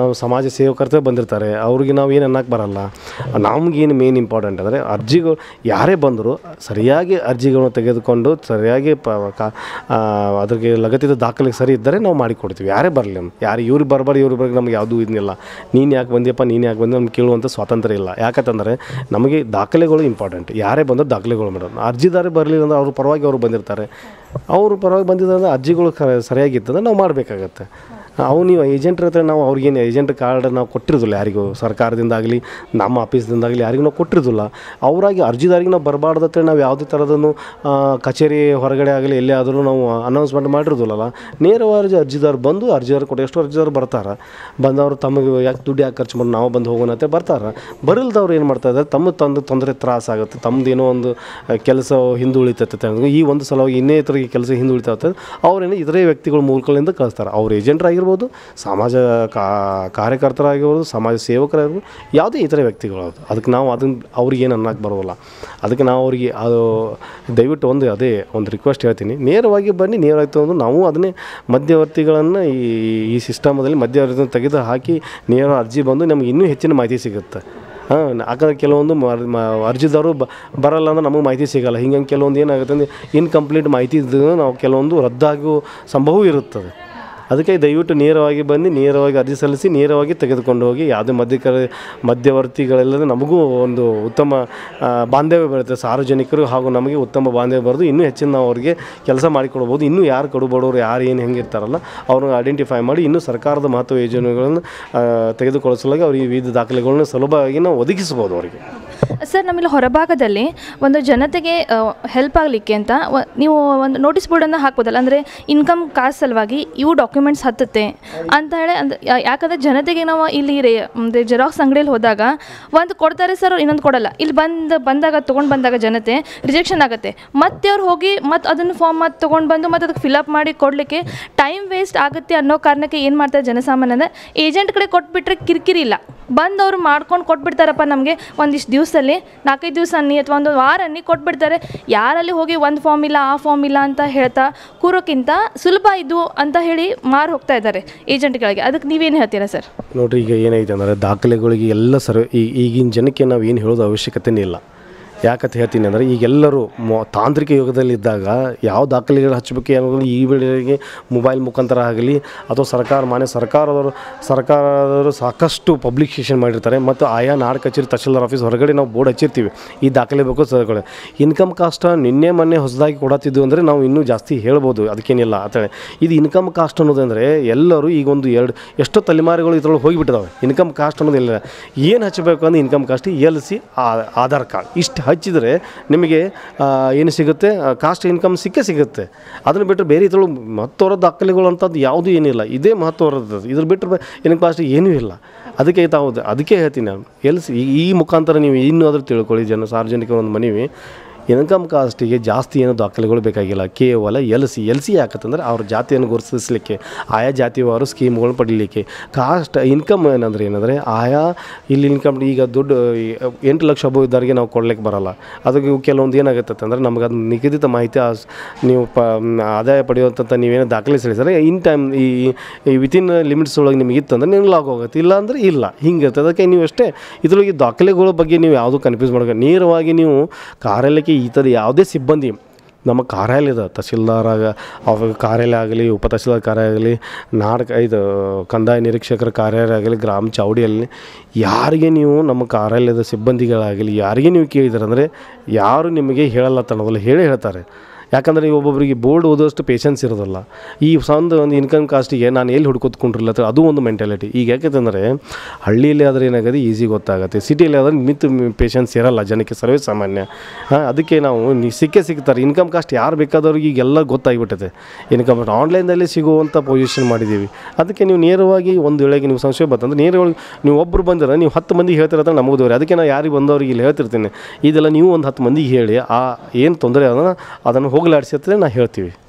Speaker 2: ನಾವು ಸಮಾಜ ಸೇವಕರ್ತೇ ಬಂದಿರ್ತಾರೆ ಅವ್ರಿಗೆ ನಾವು ಏನು ಅನ್ನಕ್ಕೆ ಬರಲ್ಲ ನಮಗೇನು ಮೇನ್ ಇಂಪಾರ್ಟೆಂಟ್ ಅಂದರೆ ಅರ್ಜಿಗಳು ಯಾರೇ ಬಂದರೂ ಸರಿಯಾಗಿ ಅರ್ಜಿಗಳನ್ನು ತೆಗೆದುಕೊಂಡು ಸರಿಯಾಗಿ ಪ ಕಾ ಆ, ಅದ್ರಿಗೆ ಲಗತ್ತಿದ ದಾಖಲೆ ಸರಿ ಇದ್ದರೆ ನಾವು ಮಾಡಿಕೊಡ್ತೀವಿ ಯಾರೇ ಬರಲಿ ಯಾರು ಇವ್ರಿಗೆ ಬರಬಾರ್ದು ಇವ್ರಿಗೆ ಬರಲಿ ನಮ್ಗೆ ಯಾವುದೂ ಇದನ್ನಿಲ್ಲ ನೀನು ಯಾಕೆ ಬಂದಿಯಪ್ಪ ನೀನು ಯಾಕೆ ಬಂದು ನಮ್ಗೆ ಕೇಳುವಂಥ ಸ್ವಾತಂತ್ರ್ಯ ಇಲ್ಲ ಯಾಕಂತಂದರೆ ನಮಗೆ ದಾಖಲೆಗಳು ಇಂಪಾರ್ಟೆಂಟ್ ಯಾರೇ ಬಂದರೂ ದಾಖಲೆಗಳು ಮಾಡೋದು ಅರ್ಜಿದಾರ ಬರಲಿಲ್ಲ ಅಂದ್ರೆ ಅವ್ರ ಪರವಾಗಿ ಅವರು ಬಂದಿರ್ತಾರೆ ಅವರು ಪರವಾಗಿ ಬಂದಿದ್ದಾರೆ ಅರ್ಜಿಗಳು ಕ ಸರಿಯಾಗಿತ್ತಂದ್ರೆ ನಾವು ಮಾಡಬೇಕಾಗತ್ತೆ ಅವು ನೀವು ಏಜೆಂಟ್ರ ಹತ್ರ ನಾವು ಅವ್ರಿಗೇನು ಏಜೆಂಟ್ ಕಾರ್ಡ್ ನಾವು ಕೊಟ್ಟಿರೋದಿಲ್ಲ ಯಾರಿಗೂ ಸರ್ಕಾರದಿಂದಾಗಲಿ ನಮ್ಮ ಆಫೀಸ್ದಿಂದಾಗಲಿ ಯಾರಿಗೂ ನಾವು ಕೊಟ್ಟಿರೋದಿಲ್ಲ ಅವರಾಗಿ ಅರ್ಜಿದಾರಿಗೆ ನಾವು ಬರಬಾರ್ದು ಅಂತೇಳಿ ನಾವು ಯಾವುದೇ ಥರದನ್ನು ಆ, ಕಚೇರಿ ಹೊರಗಡೆ ಆಗಲಿ ಎಲ್ಲೇ ಆದರೂ ನಾವು ಅನೌನ್ಸ್ಮೆಂಟ್ ಮಾಡಿರೋದಿಲ್ಲಲ್ಲ ನೇರವಾಗಿ ಅರ್ಜಿದಾರ ಬಂದು ಅರ್ಜಿದಾರ ಕೊಟ್ಟು ಎಷ್ಟು ಅರ್ಜಿದಾರು ಬರ್ತಾರೆ ಬಂದವರು ತಮಗೆ ಯಾಕೆ ದುಡ್ಡು ಯಾಕೆ ಖರ್ಚು ಮಾಡಿ ನಾವು ಬಂದು ಹೋಗೋಣ ಅಂತ ಬರ್ತಾರೆ ಬರಲ್ದವ್ರು ಏನು ಮಾಡ್ತಾ ಇದ್ದಾರೆ ತಮ್ಮ ತಂದು ತೊಂದರೆ ತ್ರಾಸ ಆಗುತ್ತೆ ತಮ್ಮದು ಏನೋ ಒಂದು ಕೆಲಸ ಹಿಂದುಳಿತೈತೆ ಅನ್ನೋದು ಈ ಒಂದು ಸಲುವಾಗಿ ಇನ್ನೇ ಇತರಿಗೆ ಕೆಲಸ ಹಿಂದುಳಿತೈತೆ ಅವ್ರೇನು ಇತರೆ ವ್ಯಕ್ತಿಗಳ ಮೂಲಗಳಿಂದ ಕಳಿಸ್ತಾರೆ ಅವ್ರು ಏಜೆಂಟ್ರಾಗಿರ್ಬೋದು ಸಮಾಜ ಕಾ ಕಾರ್ಯಕರ್ತರಾಗಿರ್ಬೋದು ಸಮಾಜ ಸೇವಕರಾಗಿರ್ಬೋದು ಯಾವುದೇ ಇತರೆ ವ್ಯಕ್ತಿಗಳು ಅದು ಅದಕ್ಕೆ ನಾವು ಅದನ್ನು ಅವ್ರಿಗೆ ಏನು ಅನ್ನಕ್ಕೆ ಬರೋಲ್ಲ ಅದಕ್ಕೆ ನಾವು ಅವರಿಗೆ ಅದು ದಯವಿಟ್ಟು ಒಂದು ಅದೇ ಒಂದು ರಿಕ್ವೆಸ್ಟ್ ಹೇಳ್ತೀನಿ ನೇರವಾಗಿ ಬನ್ನಿ ನೇರವಾಗಿ ತೊಗೊಂಡು ನಾವು ಅದನ್ನೇ ಮಧ್ಯವರ್ತಿಗಳನ್ನು ಈ ಈ ಸಿಸ್ಟಮದಲ್ಲಿ ಮಧ್ಯವರ್ತಿ ತೆಗೆದು ಹಾಕಿ ನೇರ ಅರ್ಜಿ ಬಂದು ನಮ್ಗೆ ಇನ್ನೂ ಹೆಚ್ಚಿನ ಮಾಹಿತಿ ಸಿಗುತ್ತೆ ಹಾಂ ಯಾಕಂದ್ರೆ ಕೆಲವೊಂದು ಮ- ಮ- ಅರ್ಜಿದಾರರು ಬ ಬರಲ್ಲ ಅಂದ್ರೆ ನಮಗೆ ಮಾಹಿತಿ ಸಿಗಲ್ಲ ಹಿಂಗೆ ಕೆಲವೊಂದು ಏನಾಗುತ್ತೆ ಅಂದರೆ ಇನ್ಕಂಪ್ಲೀಟ್ ಮಾಹಿತಿ ಇದ್ದರೆ ನಾವು ಕೆಲವೊಂದು ರದ್ದಾಗುವ ಸಂಭವ ಇರುತ್ತದೆ ಅದಕ್ಕೆ ದಯವಿಟ್ಟು ನೇರವಾಗಿ ಬಂದು ನೇರವಾಗಿ ಅರ್ಜಿ ಸಲ್ಲಿಸಿ ನೇರವಾಗಿ ತೆಗೆದುಕೊಂಡು ಹೋಗಿ ಯಾವುದೇ ಮಧ್ಯಕರ ಮಧ್ಯವರ್ತಿಗಳಿಲ್ಲದೆ ನಮಗೂ ಒಂದು ಉತ್ತಮ ಆ, ಬಾಂಧವ್ಯ ಬರುತ್ತೆ ಸಾರ್ವಜನಿಕರು ಹಾಗೂ ನಮಗೆ ಉತ್ತಮ ಬಾಂಧವ್ಯ ಬರೆದು ಇನ್ನೂ ಹೆಚ್ಚಿನ ನಾವು ಅವ್ರಿಗೆ ಕೆಲಸ ಮಾಡಿಕೊಡ್ಬೋದು ಇನ್ನೂ ಯಾರು ಕಡು ಬಡವರು ಯಾರು ಏನು ಹೆಂಗಿರ್ತಾರಲ್ಲ ಅವ್ರನ್ನ ಐಡೆಂಟಿಫೈ ಮಾಡಿ ಇನ್ನೂ ಸರ್ಕಾರದ ಮಹತ್ವ ಯೋಜನೆಗಳನ್ನು ಆ, ತೆಗೆದುಕೊಳ್ಳಿಸಲಾಗಿ ಅವ್ರಿಗೆ ವಿವಿಧ ದಾಖಲೆಗಳನ್ನ ಸುಲಭವಾಗಿ ನಾವು ಒದಗಿಸ್ಬೋದು ಅವರಿಗೆ
Speaker 1: ಸರ್ ನಮ್ಮಲ್ಲಿ ಹೊರಭಾಗದಲ್ಲಿ ಒಂದು ಜನತೆಗೆ ಹೆಲ್ಪ್ ಆಗಲಿಕ್ಕೆ ಅಂತ ವ- ನೀವು ಒಂದು ನೋಟಿಸ್ ಬೋರ್ಡನ್ನು ಹಾಕ್ಬೋದಲ್ಲ ಅಂದರೆ ಇನ್ಕಮ್ ಕಾಸ್ಟ್ ಸಲುವಾಗಿ ಇವು ಡಾಕ್ಯುಮೆಂಟ್ಸ್ ಹತ್ತುತ್ತೆ ಅಂತ ಹೇಳಿ ಅಂದ್ ಯಾ- ಯಾಕಂದರೆ ಜನತೆಗೆ ನಾವು ಇಲ್ಲಿ ರೇ ಅಂದರೆ ಜೆರಾಕ್ಸ್ ಅಂಗಡಿಯಲ್ಲಿ ಹೋದಾಗ ಒಂದು ಕೊಡ್ತಾರೆ ಸರ್ ಇನ್ನೊಂದು ಕೊಡಲ್ಲ ಇಲ್ಲಿ ಬಂದು ಬಂದಾಗ ತೊಗೊಂಡು ಬಂದಾಗ ಜನತೆ ರಿಜೆಕ್ಷನ್ ಆಗುತ್ತೆ ಮತ್ತೆ ಅವ್ರು ಹೋಗಿ ಮತ್ತೆ ಅದನ್ನು ಫಾರ್ಮ್ ಮತ್ತೆ ತೊಗೊಂಡು ಬಂದು ಮತ್ತೆ ಅದಕ್ಕೆ ಫಿಲಪ್ ಮಾಡಿ ಕೊಡಲಿಕ್ಕೆ ಟೈಮ್ ವೇಸ್ಟ್ ಆಗುತ್ತೆ ಅನ್ನೋ ಕಾರಣಕ್ಕೆ ಏನು ಮಾಡ್ತಾರೆ ಜನಸಾಮಾನ್ಯ ಅಂದರೆ ಏಜೆಂಟ್ ಕಡೆ ಕೊಟ್ಬಿಟ್ರೆ ಕಿರಿಕಿರಿ ಇಲ್ಲ ಬಂದು ಅವ್ರು ಮಾಡ್ಕೊಂಡು ಕೊಟ್ಬಿಡ್ತಾರಪ್ಪ ನಮಗೆ ಒಂದಿಷ್ಟು ದಿವಸದಲ್ಲಿ ನಾಲ್ಕೈದು ದಿವಸ ಅನ್ನಿ ಅಥವಾ ಒಂದು ವಾರ ಅನ್ನಿ ಕೊಟ್ಬಿಡ್ತಾರೆ ಯಾರಲ್ಲಿ ಹೋಗಿ ಒಂದು ಫಾರ್ಮ್ ಇಲ್ಲ ಆ ಫಾರ್ಮ್ ಇಲ್ಲ ಅಂತ ಹೇಳ್ತಾ ಕೂರೋಕ್ಕಿಂತ ಸುಲಭ ಇದು ಅಂತ ಹೇಳಿ ಮಾರು ಹೋಗ್ತಾ ಇದ್ದಾರೆ ಏಜೆಂಟ್ಗಳಿಗೆ ಅದಕ್ಕೆ ನೀವೇನು ಹೇಳ್ತೀರಾ ಸರ್
Speaker 2: ನೋಡ್ರಿ ಈಗ ಏನೈತೆ ಅಂದರೆ ದಾಖಲೆಗಳಿಗೆ ಎಲ್ಲ ಸರ್ ಈ ಈಗಿನ ಜನಕ್ಕೆ ನಾವು ಏನು ಹೇಳೋದು ಅವಶ್ಯಕತೆನೇ ಇಲ್ಲ ಯಾಕಂತ ಹೇಳ್ತೀನಿ ಅಂದರೆ ಈಗೆಲ್ಲರೂ ಮೊ ತಾಂತ್ರಿಕ ಯುಗದಲ್ಲಿದ್ದಾಗ ಯಾವ ದಾಖಲೆಗಳು ಹಚ್ಚಬೇಕು ಅನ್ನೋದು ಈ ವೇಳೆಗೆ ಮೊಬೈಲ್ ಮುಖಾಂತರ ಆಗಲಿ ಅಥವಾ ಸರ್ಕಾರ ಮಾನ್ಯ ಸರ್ಕಾರದವರು ಸರ್ಕಾರದವರು ಸಾಕಷ್ಟು ಪಬ್ಲಿಕೇಶನ್ ಮಾಡಿರ್ತಾರೆ ಮತ್ತು ಆಯಾ ನಾಡ್ ಕಚೇರಿ ತಹಶೀಲ್ದಾರ್ ಆಫೀಸ್ ಹೊರಗಡೆ ನಾವು ಬೋರ್ಡ್ ಹಚ್ಚಿರ್ತೀವಿ ಈ ದಾಖಲೆ ಬೇಕು ಸರ್ಗಳು ಇನ್ಕಮ್ ಕಾಸ್ಟ್ ನಿನ್ನೆ ಮೊನ್ನೆ ಹೊಸದಾಗಿ ಕೊಡತ್ತಿದ್ದು ಅಂದರೆ ನಾವು ಇನ್ನೂ ಜಾಸ್ತಿ ಹೇಳ್ಬೋದು ಅದಕ್ಕೇನಿಲ್ಲ ಅಂತೇಳಿ ಇದು ಇನ್ಕಮ್ ಕಾಸ್ಟ್ ಅನ್ನೋದಂದರೆ ಎಲ್ಲರೂ ಈಗ ಒಂದು ಎರಡು ಎಷ್ಟೋ ತಲೆಮಾರುಗಳು ಇದ್ರೊಳಗೆ ಹೋಗಿಬಿಟ್ಟಿದಾವೆ ಇನ್ಕಮ್ ಕಾಸ್ಟ್ ಅನ್ನೋದಿಲ್ಲ ಏನು ಹಚ್ಚಬೇಕು ಅಂದ್ರೆ income caste L C Aadhaar card ಇಷ್ಟು ಹಚ್ಚಿದರೆ ನಿಮಗೆ ಆ, ಏನು ಸಿಗುತ್ತೆ ಕಾಸ್ಟ್ ಇನ್ಕಮ್ ಸಿಕ್ಕೇ ಸಿಗುತ್ತೆ ಅದನ್ನು ಬಿಟ್ಟರೆ ಬೇರೆ ಇದ್ರೊಳಗೆ ಮಹತ್ವರ ದಾಖಲೆಗಳು ಅಂತದ್ದು ಯಾವುದೂ ಏನಿಲ್ಲ ಇದೇ ಮಹತ್ವರದ್ದು ಇದ್ರ ಬಿಟ್ಟರೆ ಇನ್ಕಮ್ ಕಾಸ್ಟ್ ಏನೂ ಇಲ್ಲ ಅದಕ್ಕೆ ತಾವು ಅದಕ್ಕೆ ಹೇಳ್ತೀನಿ ನಾನು ಎಲ್ ಸಿ ಈ- ಈ ಮುಖಾಂತರ ನೀವು ಇನ್ನೂ ತಿಳ್ಕೊಳ್ಳಿ ಜನ ಸಾರ್ವಜನಿಕರ ಒಂದು ಮನವಿ ಇನ್ಕಮ್ ಕಾಸ್ಟಿಗೆ ಜಾಸ್ತಿ ಏನು ದಾಖಲೆಗಳು ಬೇಕಾಗಿಲ್ಲ ಕೇವಲ ಎಲ್ ಸಿ ಎಲ್ ಸಿ ಯಾಕಂತಂದ್ರೆ ಅವ್ರ ಜಾತಿಯನ್ನು ಗುರುತಿಸಲಿಕ್ಕೆ ಆಯಾ ಜಾತಿಯವರು ಸ್ಕೀಮ್ಗಳನ್ನ ಪಡೀಲಿಕ್ಕೆ ಕಾಸ್ಟ್ ಇನ್ಕಮ್ ಏನಂದ್ರೆ ಏನಂದರೆ ಆಯಾ ಇಲ್ಲಿ ಇನ್ಕಮ್ ಈಗ ದುಡ್ಡು ಈ ಎಂಟು ಲಕ್ಷ ಒಬ್ಬ ಇದ್ದವರಿಗೆ ನಾವು ಕೊಡ್ಲಿಕ್ಕೆ ಬರಲ್ಲ ಅದಕ್ಕೆ ಕೆಲವೊಂದು ಏನಾಗುತ್ತೆ ಅಂದರೆ ನಮ್ಗೆ ಅದು ನಿಗದಿತ ಮಾಹಿತಿ ಆ ಸ್- ನೀವು ಪ ಆದಾಯ ಪಡೆಯುವಂಥ ನೀವೇನು ದಾಖಲೆ ಸಲ್ಲಿಸಿದ್ರೆ ಇನ್ ಟೈಮ್ ಈ ಈ ವಿತಿನ್ ಲಿಮಿಟ್ಸ್ ಒಳಗೆ ನಿಮಗೆ ಇತ್ತಂದ್ರೆ ನೀವು ಲಾಗ್ ಹೋಗುತ್ತೆ ಇಲ್ಲ ಅಂದರೆ ಇಲ್ಲ ಹಿಂಗಿರುತ್ತೆ ಅದಕ್ಕೆ ನೀವು ಅಷ್ಟೇ ಇದ್ರೊಳಗೆ ದಾಖಲೆಗಳ ಬಗ್ಗೆ ನೀವು ಯಾವುದೂ ಕನ್ಫ್ಯೂಸ್ ಮಾಡೋಕೆ ನೇರವಾಗಿ ನೀವು ಕಾರ್ಯಾಲಯಕ್ಕೆ ಈ ಥರ ಯಾವುದೇ ಸಿಬ್ಬಂದಿ ನಮ್ಮ ಕಾರ್ಯಾಲಯದ ತಹಸೀಲ್ದಾರಾಗ ಅವಾಗ ಕಾರ್ಯಾಲಯ ಆಗಲಿ ಉಪ ತಹಸೀಲ್ದಾರ್ ಕಾರ್ಯಾಲಯ ಆಗಲಿ ನಾಡ ಇದು ಕಂದಾಯ ನಿರೀಕ್ಷಕರ ಕಾರ್ಯಾಲಯ ಆಗಲಿ ಗ್ರಾಮ ಚಾವಡಿಯಲ್ಲಿ ಯಾರಿಗೆ ನೀವು ನಮ್ಮ ಕಾರ್ಯಾಲಯದ ಸಿಬ್ಬಂದಿಗಳಾಗಲಿ ಯಾರಿಗೆ ನೀವು ಕೇಳಿದ್ರೆ ಅಂದರೆ ಯಾರು ನಿಮಗೆ ಹೇಳಲ್ಲ ತನ್ನೋದಿಲ್ಲ ಹೇಳೇ ಹೇಳ್ತಾರೆ ಯಾಕಂದರೆ ಈ ಒಬ್ಬೊಬ್ಬರಿಗೆ ಬೋರ್ಡ್ ಓದೋಷ್ಟು ಪೇಷನ್ಸ್ ಇರೋದಿಲ್ಲ ಈ ಸಣ್ಣ ಒಂದು ಇನ್ಕಮ್ ಕಾಸ್ಟಿಗೆ ನಾನು ಎಲ್ಲಿ ಹುಡ್ಕೋತ್ಕೊಂಡಿರಲ್ಲ ಅದು ಒಂದು ಮೆಂಟಾಲಿಟಿ ಈಗ ಯಾಕಂತಂದರೆ ಹಳ್ಳಿಯಲ್ಲಿ ಆದರೆ ಏನಾಗುತ್ತೆ ಈಸಿ ಗೊತ್ತಾಗುತ್ತೆ ಸಿಟಿಯಲ್ಲಿ ಆದರೆ ಮಿತ್ ಪೇಷನ್ಸ್ ಇರಲ್ಲ ಜನಕ್ಕೆ ಸರ್ವೇ ಸಾಮಾನ್ಯ ಹಾಂ ಅದಕ್ಕೆ ನಾವು ನಿ ಸಿಕ್ಕೇ ಸಿಗ್ತಾರೆ ಇನ್ಕಮ್ ಕಾಸ್ಟ್ ಯಾರು ಬೇಕಾದವ್ರಿಗೆ ಈಗೆಲ್ಲ ಗೊತ್ತಾಗಿಬಿಟ್ಟಿದೆ ಇನ್ಕಮ್ ಆನ್ಲೈನಲ್ಲಿ ಸಿಗುವಂಥ ಪೊಸಿಷನ್ ಮಾಡಿದ್ದೀವಿ ಅದಕ್ಕೆ ನೀವು ನೇರವಾಗಿ ಒಂದು ವೇಳೆಗೆ ನೀವು ಸಂಶಯ ಬಂತಂದ್ರೆ ನೇರವಾಗಿ ನೀವು ಒಬ್ಬರು ಬಂದಿರ ನೀವು ಹತ್ತು ಮಂದಿಗೆ ಹೇಳ್ತಿರತ್ತೆ ನಮಗೆ ದೂರ ಅದಕ್ಕೆ ನಾನು ಯಾರಿಗೆ ಬಂದವ್ರಿಗೆ ಇಲ್ಲಿ ಹೇಳ್ತಿರ್ತೀನಿ ಇದೆಲ್ಲ ನೀವು ಒಂದು ಹತ್ತು ಮಂದಿಗೆ ಹೇಳಿ ಆ ಏನು ತೊಂದರೆ ಅದನ್ನು ಅದನ್ನು ಹೋಗಲಾಡಿಸಿದ್ರೆ ನಾ ಹೇಳ್ತೀವಿ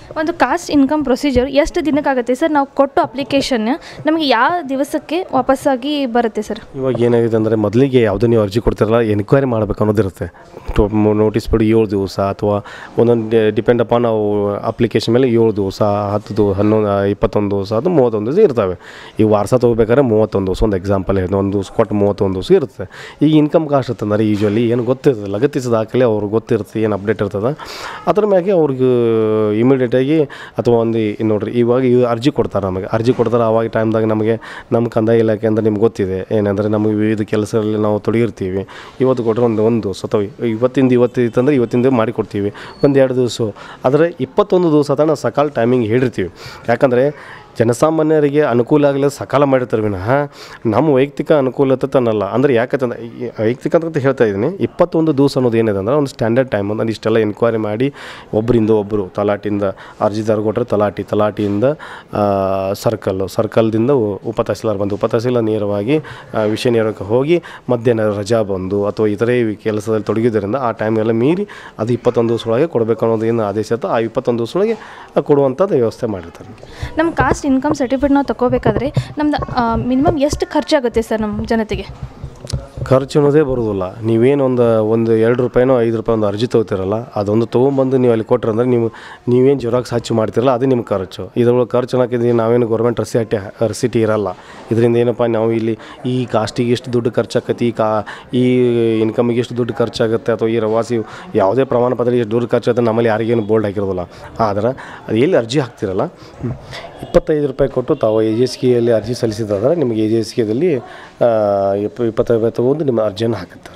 Speaker 1: ಒಂದು ಕಾಸ್ಟ್ ಇನ್ಕಮ್ ಪ್ರೊಸೀಜರ್ ಎಷ್ಟು ದಿನಕ್ಕಾಗುತ್ತೆ ಸರ್ ನಾವು ಕೊಟ್ಟು ಅಪ್ಲಿಕೇಶನ್ ನಮಗೆ ಯಾವ ದಿವಸಕ್ಕೆ ವಾಪಸ್ಸಾಗಿ ಬರುತ್ತೆ ಸರ್
Speaker 2: ಇವಾಗ ಏನಾಗಿದೆ ಅಂದರೆ ಮೊದಲಿಗೆ ಯಾವುದೇ ನೀವು ಅರ್ಜಿ ಕೊಡ್ತಿರಲ್ಲ ಎನ್ಕ್ವೈರಿ ಮಾಡಬೇಕು ಅನ್ನೋದಿರುತ್ತೆ ನೋಟಿಸ್ ಬಿಡಿ ಏಳು ದಿವಸ ಅಥವಾ ಒಂದೊಂದು ಡಿಪೆಂಡ್ ಅಪಾನ್ ನಾವು ಅಪ್ಲಿಕೇಶನ್ ಮೇಲೆ ಏಳು ದಿವಸ ಹತ್ತು ದಿವಸ ಹನ್ನೊಂದು ಇಪ್ಪತ್ತೊಂದು ದಿವಸ ಅದು ಮೂವತ್ತೊಂದು ದಿವಸ ಇರ್ತವೆ ಈ ವಾರಸ ತೊಗೋಬೇಕಾದ್ರೆ ಮೂವತ್ತೊಂದು ದಿವಸ ಒಂದು ಎಕ್ಸಾಂಪಲ್ ಹೇಳಿದೆ ಒಂದು ದಿವಸ ಕೊಟ್ಟು ಮೂವತ್ತೊಂದು ದಿವಸ ಇರುತ್ತೆ ಈಗ ಇನ್ಕಮ್ ಕಾಸ್ಟ್ ಅಂತಂದ್ರೆ ಯೂಶ್ವಲಿ ಏನು ಗೊತ್ತಿರ್ತದೆ ಲಗತ್ತಿಸಿದ ದಾಖಲೆ ಅವ್ರಿಗೆ ಗೊತ್ತಿರುತ್ತೆ ಏನು ಅಪ್ಡೇಟ್ ಇರ್ತದೆ ಅದ್ರ ಮ್ಯಾಗೆ ಅವ್ರಿಗೆ ಇಮಿಡಿಯೇಟಾಗಿ ಅಥವಾ ಒಂದು ಈ ನೋಡ್ರಿ ಇವಾಗ ಈ ಅರ್ಜಿ ಕೊಡ್ತಾರೆ ನಮಗೆ ಅರ್ಜಿ ಕೊಡ್ತಾರೆ ಆವಾಗ ಟೈಮ್ದಾಗ ನಮಗೆ ನಮ್ಮ ಕಂದಾಯ ಇಲಾಖೆ ಅಂತ ನಿಮ್ಗೆ ಗೊತ್ತಿದೆ ಏನಂದರೆ ನಮಗೆ ವಿವಿಧ ಕೆಲಸದಲ್ಲಿ ನಾವು ತೊಡಗಿರ್ತೀವಿ ಇವತ್ತು ಕೊಟ್ಟರೆ ಒಂದು ಒಂದು ದಿವಸ ಅಥವಾ ಇವತ್ತಿಂದ ಇವತ್ತು ಇತ್ತಂದ್ರೆ ಇವತ್ತಿಂದ ಮಾಡಿ ಕೊಡ್ತೀವಿ ಒಂದು ಎರಡು ದಿವಸ ಆದರೆ ಇಪ್ಪತ್ತೊಂದು ದಿವಸ ತನಕ ಸಕಾಲ ಟೈಮಿಂಗ್ ಹೇಳಿರ್ತೀವಿ ಯಾಕಂದರೆ ಜನಸಾಮಾನ್ಯರಿಗೆ ಅನುಕೂಲ ಆಗಲಿ ಸಕಾಲ ಮಾಡಿರ್ತಾರೆ ವಿನಃ ನಮ್ಮ ವೈಯಕ್ತಿಕ ಅನುಕೂಲತೆ ತನ್ನಲ್ಲ ಅಂದರೆ ಯಾಕಂತಂದ್ರೆ ಈ ವೈಯಕ್ತಿಕ ಅಂತ ಹೇಳ್ತಾ ಇದ್ದೀನಿ ಇಪ್ಪತ್ತೊಂದು ದಿವಸ ಅನ್ನೋದು ಏನಿದೆ ಅಂದ್ರೆ ಒಂದು ಸ್ಟ್ಯಾಂಡರ್ಡ್ ಟೈಮ್ ಅಂದ್ರೆ ಇಷ್ಟೆಲ್ಲ ಎನ್ಕ್ವೈರಿ ಮಾಡಿ ಒಬ್ಬರಿಂದ ಒಬ್ಬರು ತಲಾಟಿಯಿಂದ ಅರ್ಜಿದಾರ ಕೊಟ್ಟರೆ ತಲಾಟಿ ತಲಾಟಿಯಿಂದ ಸರ್ಕಲ್ಲು ಸರ್ಕಲ್ದಿಂದ ಉ- ಉಪ ತಹಸೀಲ್ದಾರ್ ಬಂದು ಉಪ ತಹಸೀಲ್ದಾರ್ ನೇರವಾಗಿ ಆ, ವಿಷಯ ನೇರಕ್ಕೆ ಹೋಗಿ ಮಧ್ಯಾಹ್ನ ರಜಾ ಬಂದು ಅಥವಾ ಇತರೆ ಕೆಲಸದಲ್ಲಿ ತೊಡಗಿದ್ದರಿಂದ ಆ ಟೈಮೆಲ್ಲ ಮೀರಿ ಅದು ಇಪ್ಪತ್ತೊಂದು ದಿವಸ ಒಳಗೆ ಕೊಡಬೇಕು ಅನ್ನೋದು ಏನು ಆದೇಶ ಇತ್ತು ಆ ಇಪ್ಪತ್ತೊಂದು ದಿವಸ ಒಳಗೆ ಕೊಡುವಂಥದ್ದು ವ್ಯವಸ್ಥೆ ಮಾಡಿರ್ತಾರೆ
Speaker 1: ನಮ್ಮ ಕಾಸ್ಟ್ ಇನ್ಕಮ್ ಸರ್ಟಿಫಿಕೇಟ್ ನಾವು ತಗೋಬೇಕಾದ್ರೆ ನಮ್ದು ಮಿನಿಮಮ್ ಎಷ್ಟು ಖರ್ಚಾಗುತ್ತೆ ಸರ್ ನಮ್ಮ ಜನತೆಗೆ
Speaker 2: ಖರ್ಚು ಅನ್ನೋದೇ ಬರೋದಿಲ್ಲ ನೀವೇನು ಒಂದು ಒಂದು ಎರಡು ರೂಪಾಯಿನೋ ಐದು ರೂಪಾಯಿ ಒಂದು ಅರ್ಜಿ ತೊಗೋತಿರಲ್ಲ ಅದೊಂದು ತೊಗೊಂಬಂದು ನೀವು ಅಲ್ಲಿ ಕೊಟ್ರೆ ಅಂದ್ರೆ ನೀವು ನೀವೇನು ಜೆರಾಕ್ಸ್ ಹಚ್ಚಿ ಮಾಡ್ತಿರಲ್ಲ ಅದೇ ನಿಮ್ಮ ಖರ್ಚು ಇದ್ರೊಳಗೆ ಖರ್ಚು ಅನ್ನೋಕೆ ನಾವೇನು ಗೌರ್ಮೆಂಟ್ ರಸಿಟಿ ರಸೀಟಿ ಇರಲ್ಲ ಇದರಿಂದ ಏನಪ್ಪ ನಾವು ಇಲ್ಲಿ ಈ ಕಾಸ್ಟಿಗೆ ಎಷ್ಟು ದುಡ್ಡು ಖರ್ಚಾಕತಿ ಈ ಕಾ ಈ ಇನ್ಕಮಿಗೆ ಎಷ್ಟು ದುಡ್ಡು ಖರ್ಚಾಗುತ್ತೆ ಅಥವಾ ಈ ರವಾಸಿ ಯಾವುದೇ ಪ್ರಮಾಣ ಪತ್ರ ಎಷ್ಟು ದುಡ್ಡು ಖರ್ಚಾಗುತ್ತೆ ನಮ್ಮಲ್ಲಿ ಯಾರಿಗೇನು ಬೋಲ್ಡ್ ಹಾಕಿರೋದಿಲ್ಲ ಆದ್ರೆ ಅದು ಎಲ್ಲಿ ಅರ್ಜಿ ಹಾಕ್ತಿರಲ್ಲ ಹ್ಮ್, ಇಪ್ಪತ್ತೈದು ರೂಪಾಯಿ ಕೊಟ್ಟು ತಾವು ಎ ಜಿ ಎಸ್ ಕೆಯಲ್ಲಿ ಅರ್ಜಿ ಸಲ್ಲಿಸಿದಾದ್ರೆ ನಿಮಗೆ ಎ ಜಿ ಎಸ್ ಕೆದಲ್ಲಿ ಇಪ್ಪತ್ತೈದು ರೂಪಾಯಿ ತೊಗೊಂಡು ನಿಮ್ಮ ಅರ್ಜಿಯನ್ನು ಹಾಕುತ್ತಾರೆ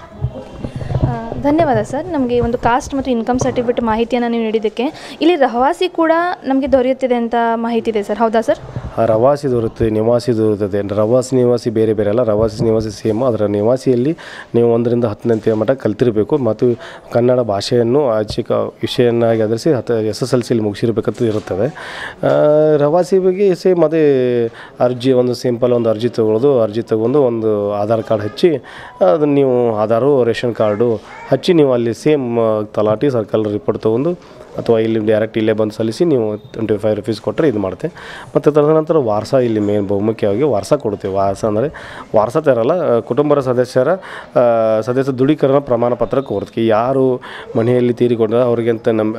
Speaker 1: ಆ, ಧನ್ಯವಾದ ಸರ್ ನಮಗೆ ಒಂದು ಕಾಸ್ಟ್ ಮತ್ತು ಇನ್ಕಮ್ ಸರ್ಟಿಫಿಕೇಟ್ ಮಾಹಿತಿಯನ್ನು ನೀವು ನೀಡಿದ್ದಕ್ಕೆ ಇಲ್ಲಿ ರಹವಾಸಿ ಕೂಡ ನಮಗೆ ದೊರೆಯುತ್ತಿದೆ ಅಂತ ಮಾಹಿತಿ ಇದೆ ಸರ್ ಹೌದಾ ಸರ್
Speaker 2: ಆ ರವಾಸಿ ದೊರುತ್ತೆ ನಿವಾಸಿ ದೊರೆಯುತ್ತದೆ ರವಾಸಿ ನಿವಾಸಿ ಬೇರೆ ಬೇರೆ ಅಲ್ಲ ರವಾಸಿ ನಿವಾಸಿ ಸೇಮ್ ಅದರ ನಿವಾಸಿಯಲ್ಲಿ ನೀವು ಒಂದರಿಂದ ಹತ್ತನೇ ಮಟ್ಟ ಕಲ್ತಿರಬೇಕು ಮತ್ತು ಕನ್ನಡ ಭಾಷೆಯನ್ನು ಐಚ್ಛಿಕ ವಿಷಯನ್ನಾಗಿ ಆಧರಿಸಿ ಹತ್ತು ಎಸ್ ಎಸ್ ಎಲ್ ಸಿಲಿ ಮುಗಿಸಿರ್ಬೇಕಂತ ಇರುತ್ತದೆ ಆ, ರವಾಸಿ ಬಗ್ಗೆ ಸೇಮ್ ಅದೇ ಅರ್ಜಿ ಒಂದು ಸಿಂಪಲ್ ಒಂದು ಅರ್ಜಿ ತೊಗೊಳ್ಳೋದು ಅರ್ಜಿ ತೊಗೊಂಡು ಒಂದು ಆಧಾರ್ ಕಾರ್ಡ್ ಹಚ್ಚಿ ಅದನ್ನು ನೀವು ಆಧಾರು ರೇಷನ್ ಕಾರ್ಡು ಹಚ್ಚಿ ನೀವು ಅಲ್ಲಿ ಸೇಮ್ ತಲಾಟಿ ಸರ್ಕಲ್ ರಿಪೋರ್ಟ್ ತೊಗೊಂಡು ಅಥವಾ ಇಲ್ಲಿ ಡೈರೆಕ್ಟ್ ಇಲ್ಲೇ ಬಂದು ಸಲ್ಲಿಸಿ ನೀವು ಟ್ವೆಂಟಿ ಫೈವ್ ರುಪೀಸ್ ಕೊಟ್ಟರೆ ಇದು ಮಾಡುತ್ತೆ ಮತ್ತು ತದನಂತರ ವಾರಸ ಇಲ್ಲಿ ಮೇನ್ ಬಹುಮುಖ್ಯವಾಗಿ ವಾರಸ ಕೊಡ್ತೀವಿ ವಾರಸ ಅಂದರೆ ವಾರಸ ತರಲ್ಲ ಆ, ಕುಟುಂಬದ ಸದಸ್ಯರ ಆ, ಸದಸ್ಯ ದೃಢೀಕರಣ ಪ್ರಮಾಣ ಪತ್ರ ಕೋರ್ತೀವಿ ಯಾರು ಮನೆಯಲ್ಲಿ ತೀರಿಕೊಂಡ್ರೆ ಅವ್ರಿಗಂತ ನಮ್ಮ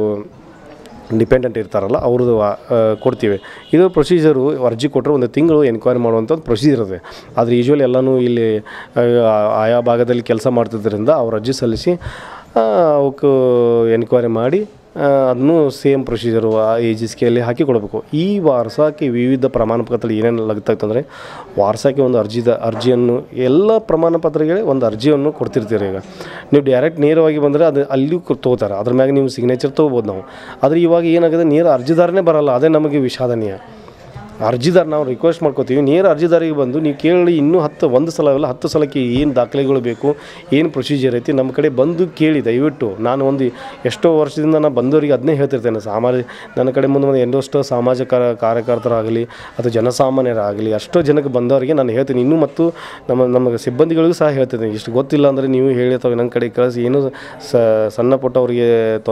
Speaker 2: ಡಿಪೆಂಡೆಂಟ್ ಇರ್ತಾರಲ್ಲ ಅವ್ರದ್ದು ಆ, ಕೊಡ್ತೀವಿ ಇದು ಪ್ರೊಸೀಜರು ಅರ್ಜಿ ಕೊಟ್ಟರೆ ಒಂದು ತಿಂಗಳು ಎನ್ಕ್ವೈರಿ ಮಾಡುವಂಥ ಒಂದು ಪ್ರೊಸೀಜರ್ ಇದೆ ಆದರೆ ಯೂಶ್ವಲಿ ಎಲ್ಲನೂ ಇಲ್ಲಿ ಆ, ಆಯಾ ಭಾಗದಲ್ಲಿ ಕೆಲಸ ಮಾಡ್ತಿದ್ದರಿಂದ ಅವ್ರು ಅರ್ಜಿ ಸಲ್ಲಿಸಿ ಆ, ಅವಕ್ಕೆ ಎನ್ಕ್ವೈರಿ ಮಾಡಿ ಆ, ಅದನ್ನು ಸೇಮ್ ಪ್ರೊಸೀಜರು ಆ ಎ ಜಿ ಸ್ಕೇಲಿ ಹಾಕಿ ಕೊಡಬೇಕು ಈ ವಾರಸಕ್ಕೆ ವಿವಿಧ ಪ್ರಮಾಣ ಪತ್ರ ಏನೇನು ಲಗ್ತಾಗ್ತಂದರೆ ವಾರಸಕ್ಕೆ ಒಂದು ಅರ್ಜಿದ ಅರ್ಜಿಯನ್ನು ಎಲ್ಲ ಪ್ರಮಾಣ ಪತ್ರಗಳೇ ಒಂದು ಅರ್ಜಿಯನ್ನು ಕೊಡ್ತಿರ್ತೀರಿ ಈಗ ನೀವು ಡೈರೆಕ್ಟ್ ನೇರವಾಗಿ ಬಂದರೆ ಅದು ಅಲ್ಲಿ ತೊಗೋತಾರೆ ಅದ್ರ ಮ್ಯಾಗ ನೀವು ಸಿಗ್ನೇಚರ್ ತೊಗೋಬೋದು ನಾವು ಆದರೆ ಇವಾಗ ಏನಾಗಿದೆ ನೇರ ಅರ್ಜಿದಾರನೇ ಬರಲ್ಲ ಅದೇ ನಮಗೆ ವಿಷಾದನೀಯ ಅರ್ಜಿದಾರ ನಾವು ರಿಕ್ವೆಸ್ಟ್ ಮಾಡ್ಕೋತೀವಿ ನೇರ ಅರ್ಜಿದಾರಿಗೆ ಬಂದು ನೀವು ಕೇಳಿ ಇನ್ನೂ ಹತ್ತು ಒಂದು ಸಲ ಅಲ್ಲ ಹತ್ತು ಸಲಕ್ಕೆ ಏನು ದಾಖಲೆಗಳು ಬೇಕು ಏನು ಪ್ರೊಸೀಜರ್ ಐತಿ ನಮ್ಮ ಕಡೆ ಬಂದು ಕೇಳಿ ದಯವಿಟ್ಟು ನಾನು ಒಂದು ಎಷ್ಟೋ ವರ್ಷದಿಂದ ನಾನು ಬಂದವರಿಗೆ ಅದನ್ನೇ ಹೇಳ್ತಿರ್ತೇನೆ ಸಾಮಾಜ ನನ್ನ ಕಡೆ ಮುಂದೆ ಒಂದು ಎಷ್ಟೋ ಸಾಮಾಜಿಕ ಕಾರ್ಯ- ಕಾರ್ಯಕರ್ತರಾಗಲಿ ಅಥವಾ ಜನಸಾಮಾನ್ಯರಾಗಲಿ ಅಷ್ಟೋ ಜನಕ್ಕೆ ಬಂದವರಿಗೆ ನಾನು ಹೇಳ್ತೀನಿ ಇನ್ನೂ ಮತ್ತು ನಮ್ಮ ನಮ್ಮ ಸಿಬ್ಬಂದಿಗಳಿಗೂ ಸಹ ಹೇಳ್ತಿದ್ದೀನಿ ಇಷ್ಟು ಗೊತ್ತಿಲ್ಲ ಅಂದರೆ ನೀವು ಹೇಳಿ ಅಥವಾ ನನ್ನ ಕಡೆ ಕಳಿಸಿ ಏನು ಸ ಸಣ್ಣ ಪುಟ್ಟವರಿಗೆ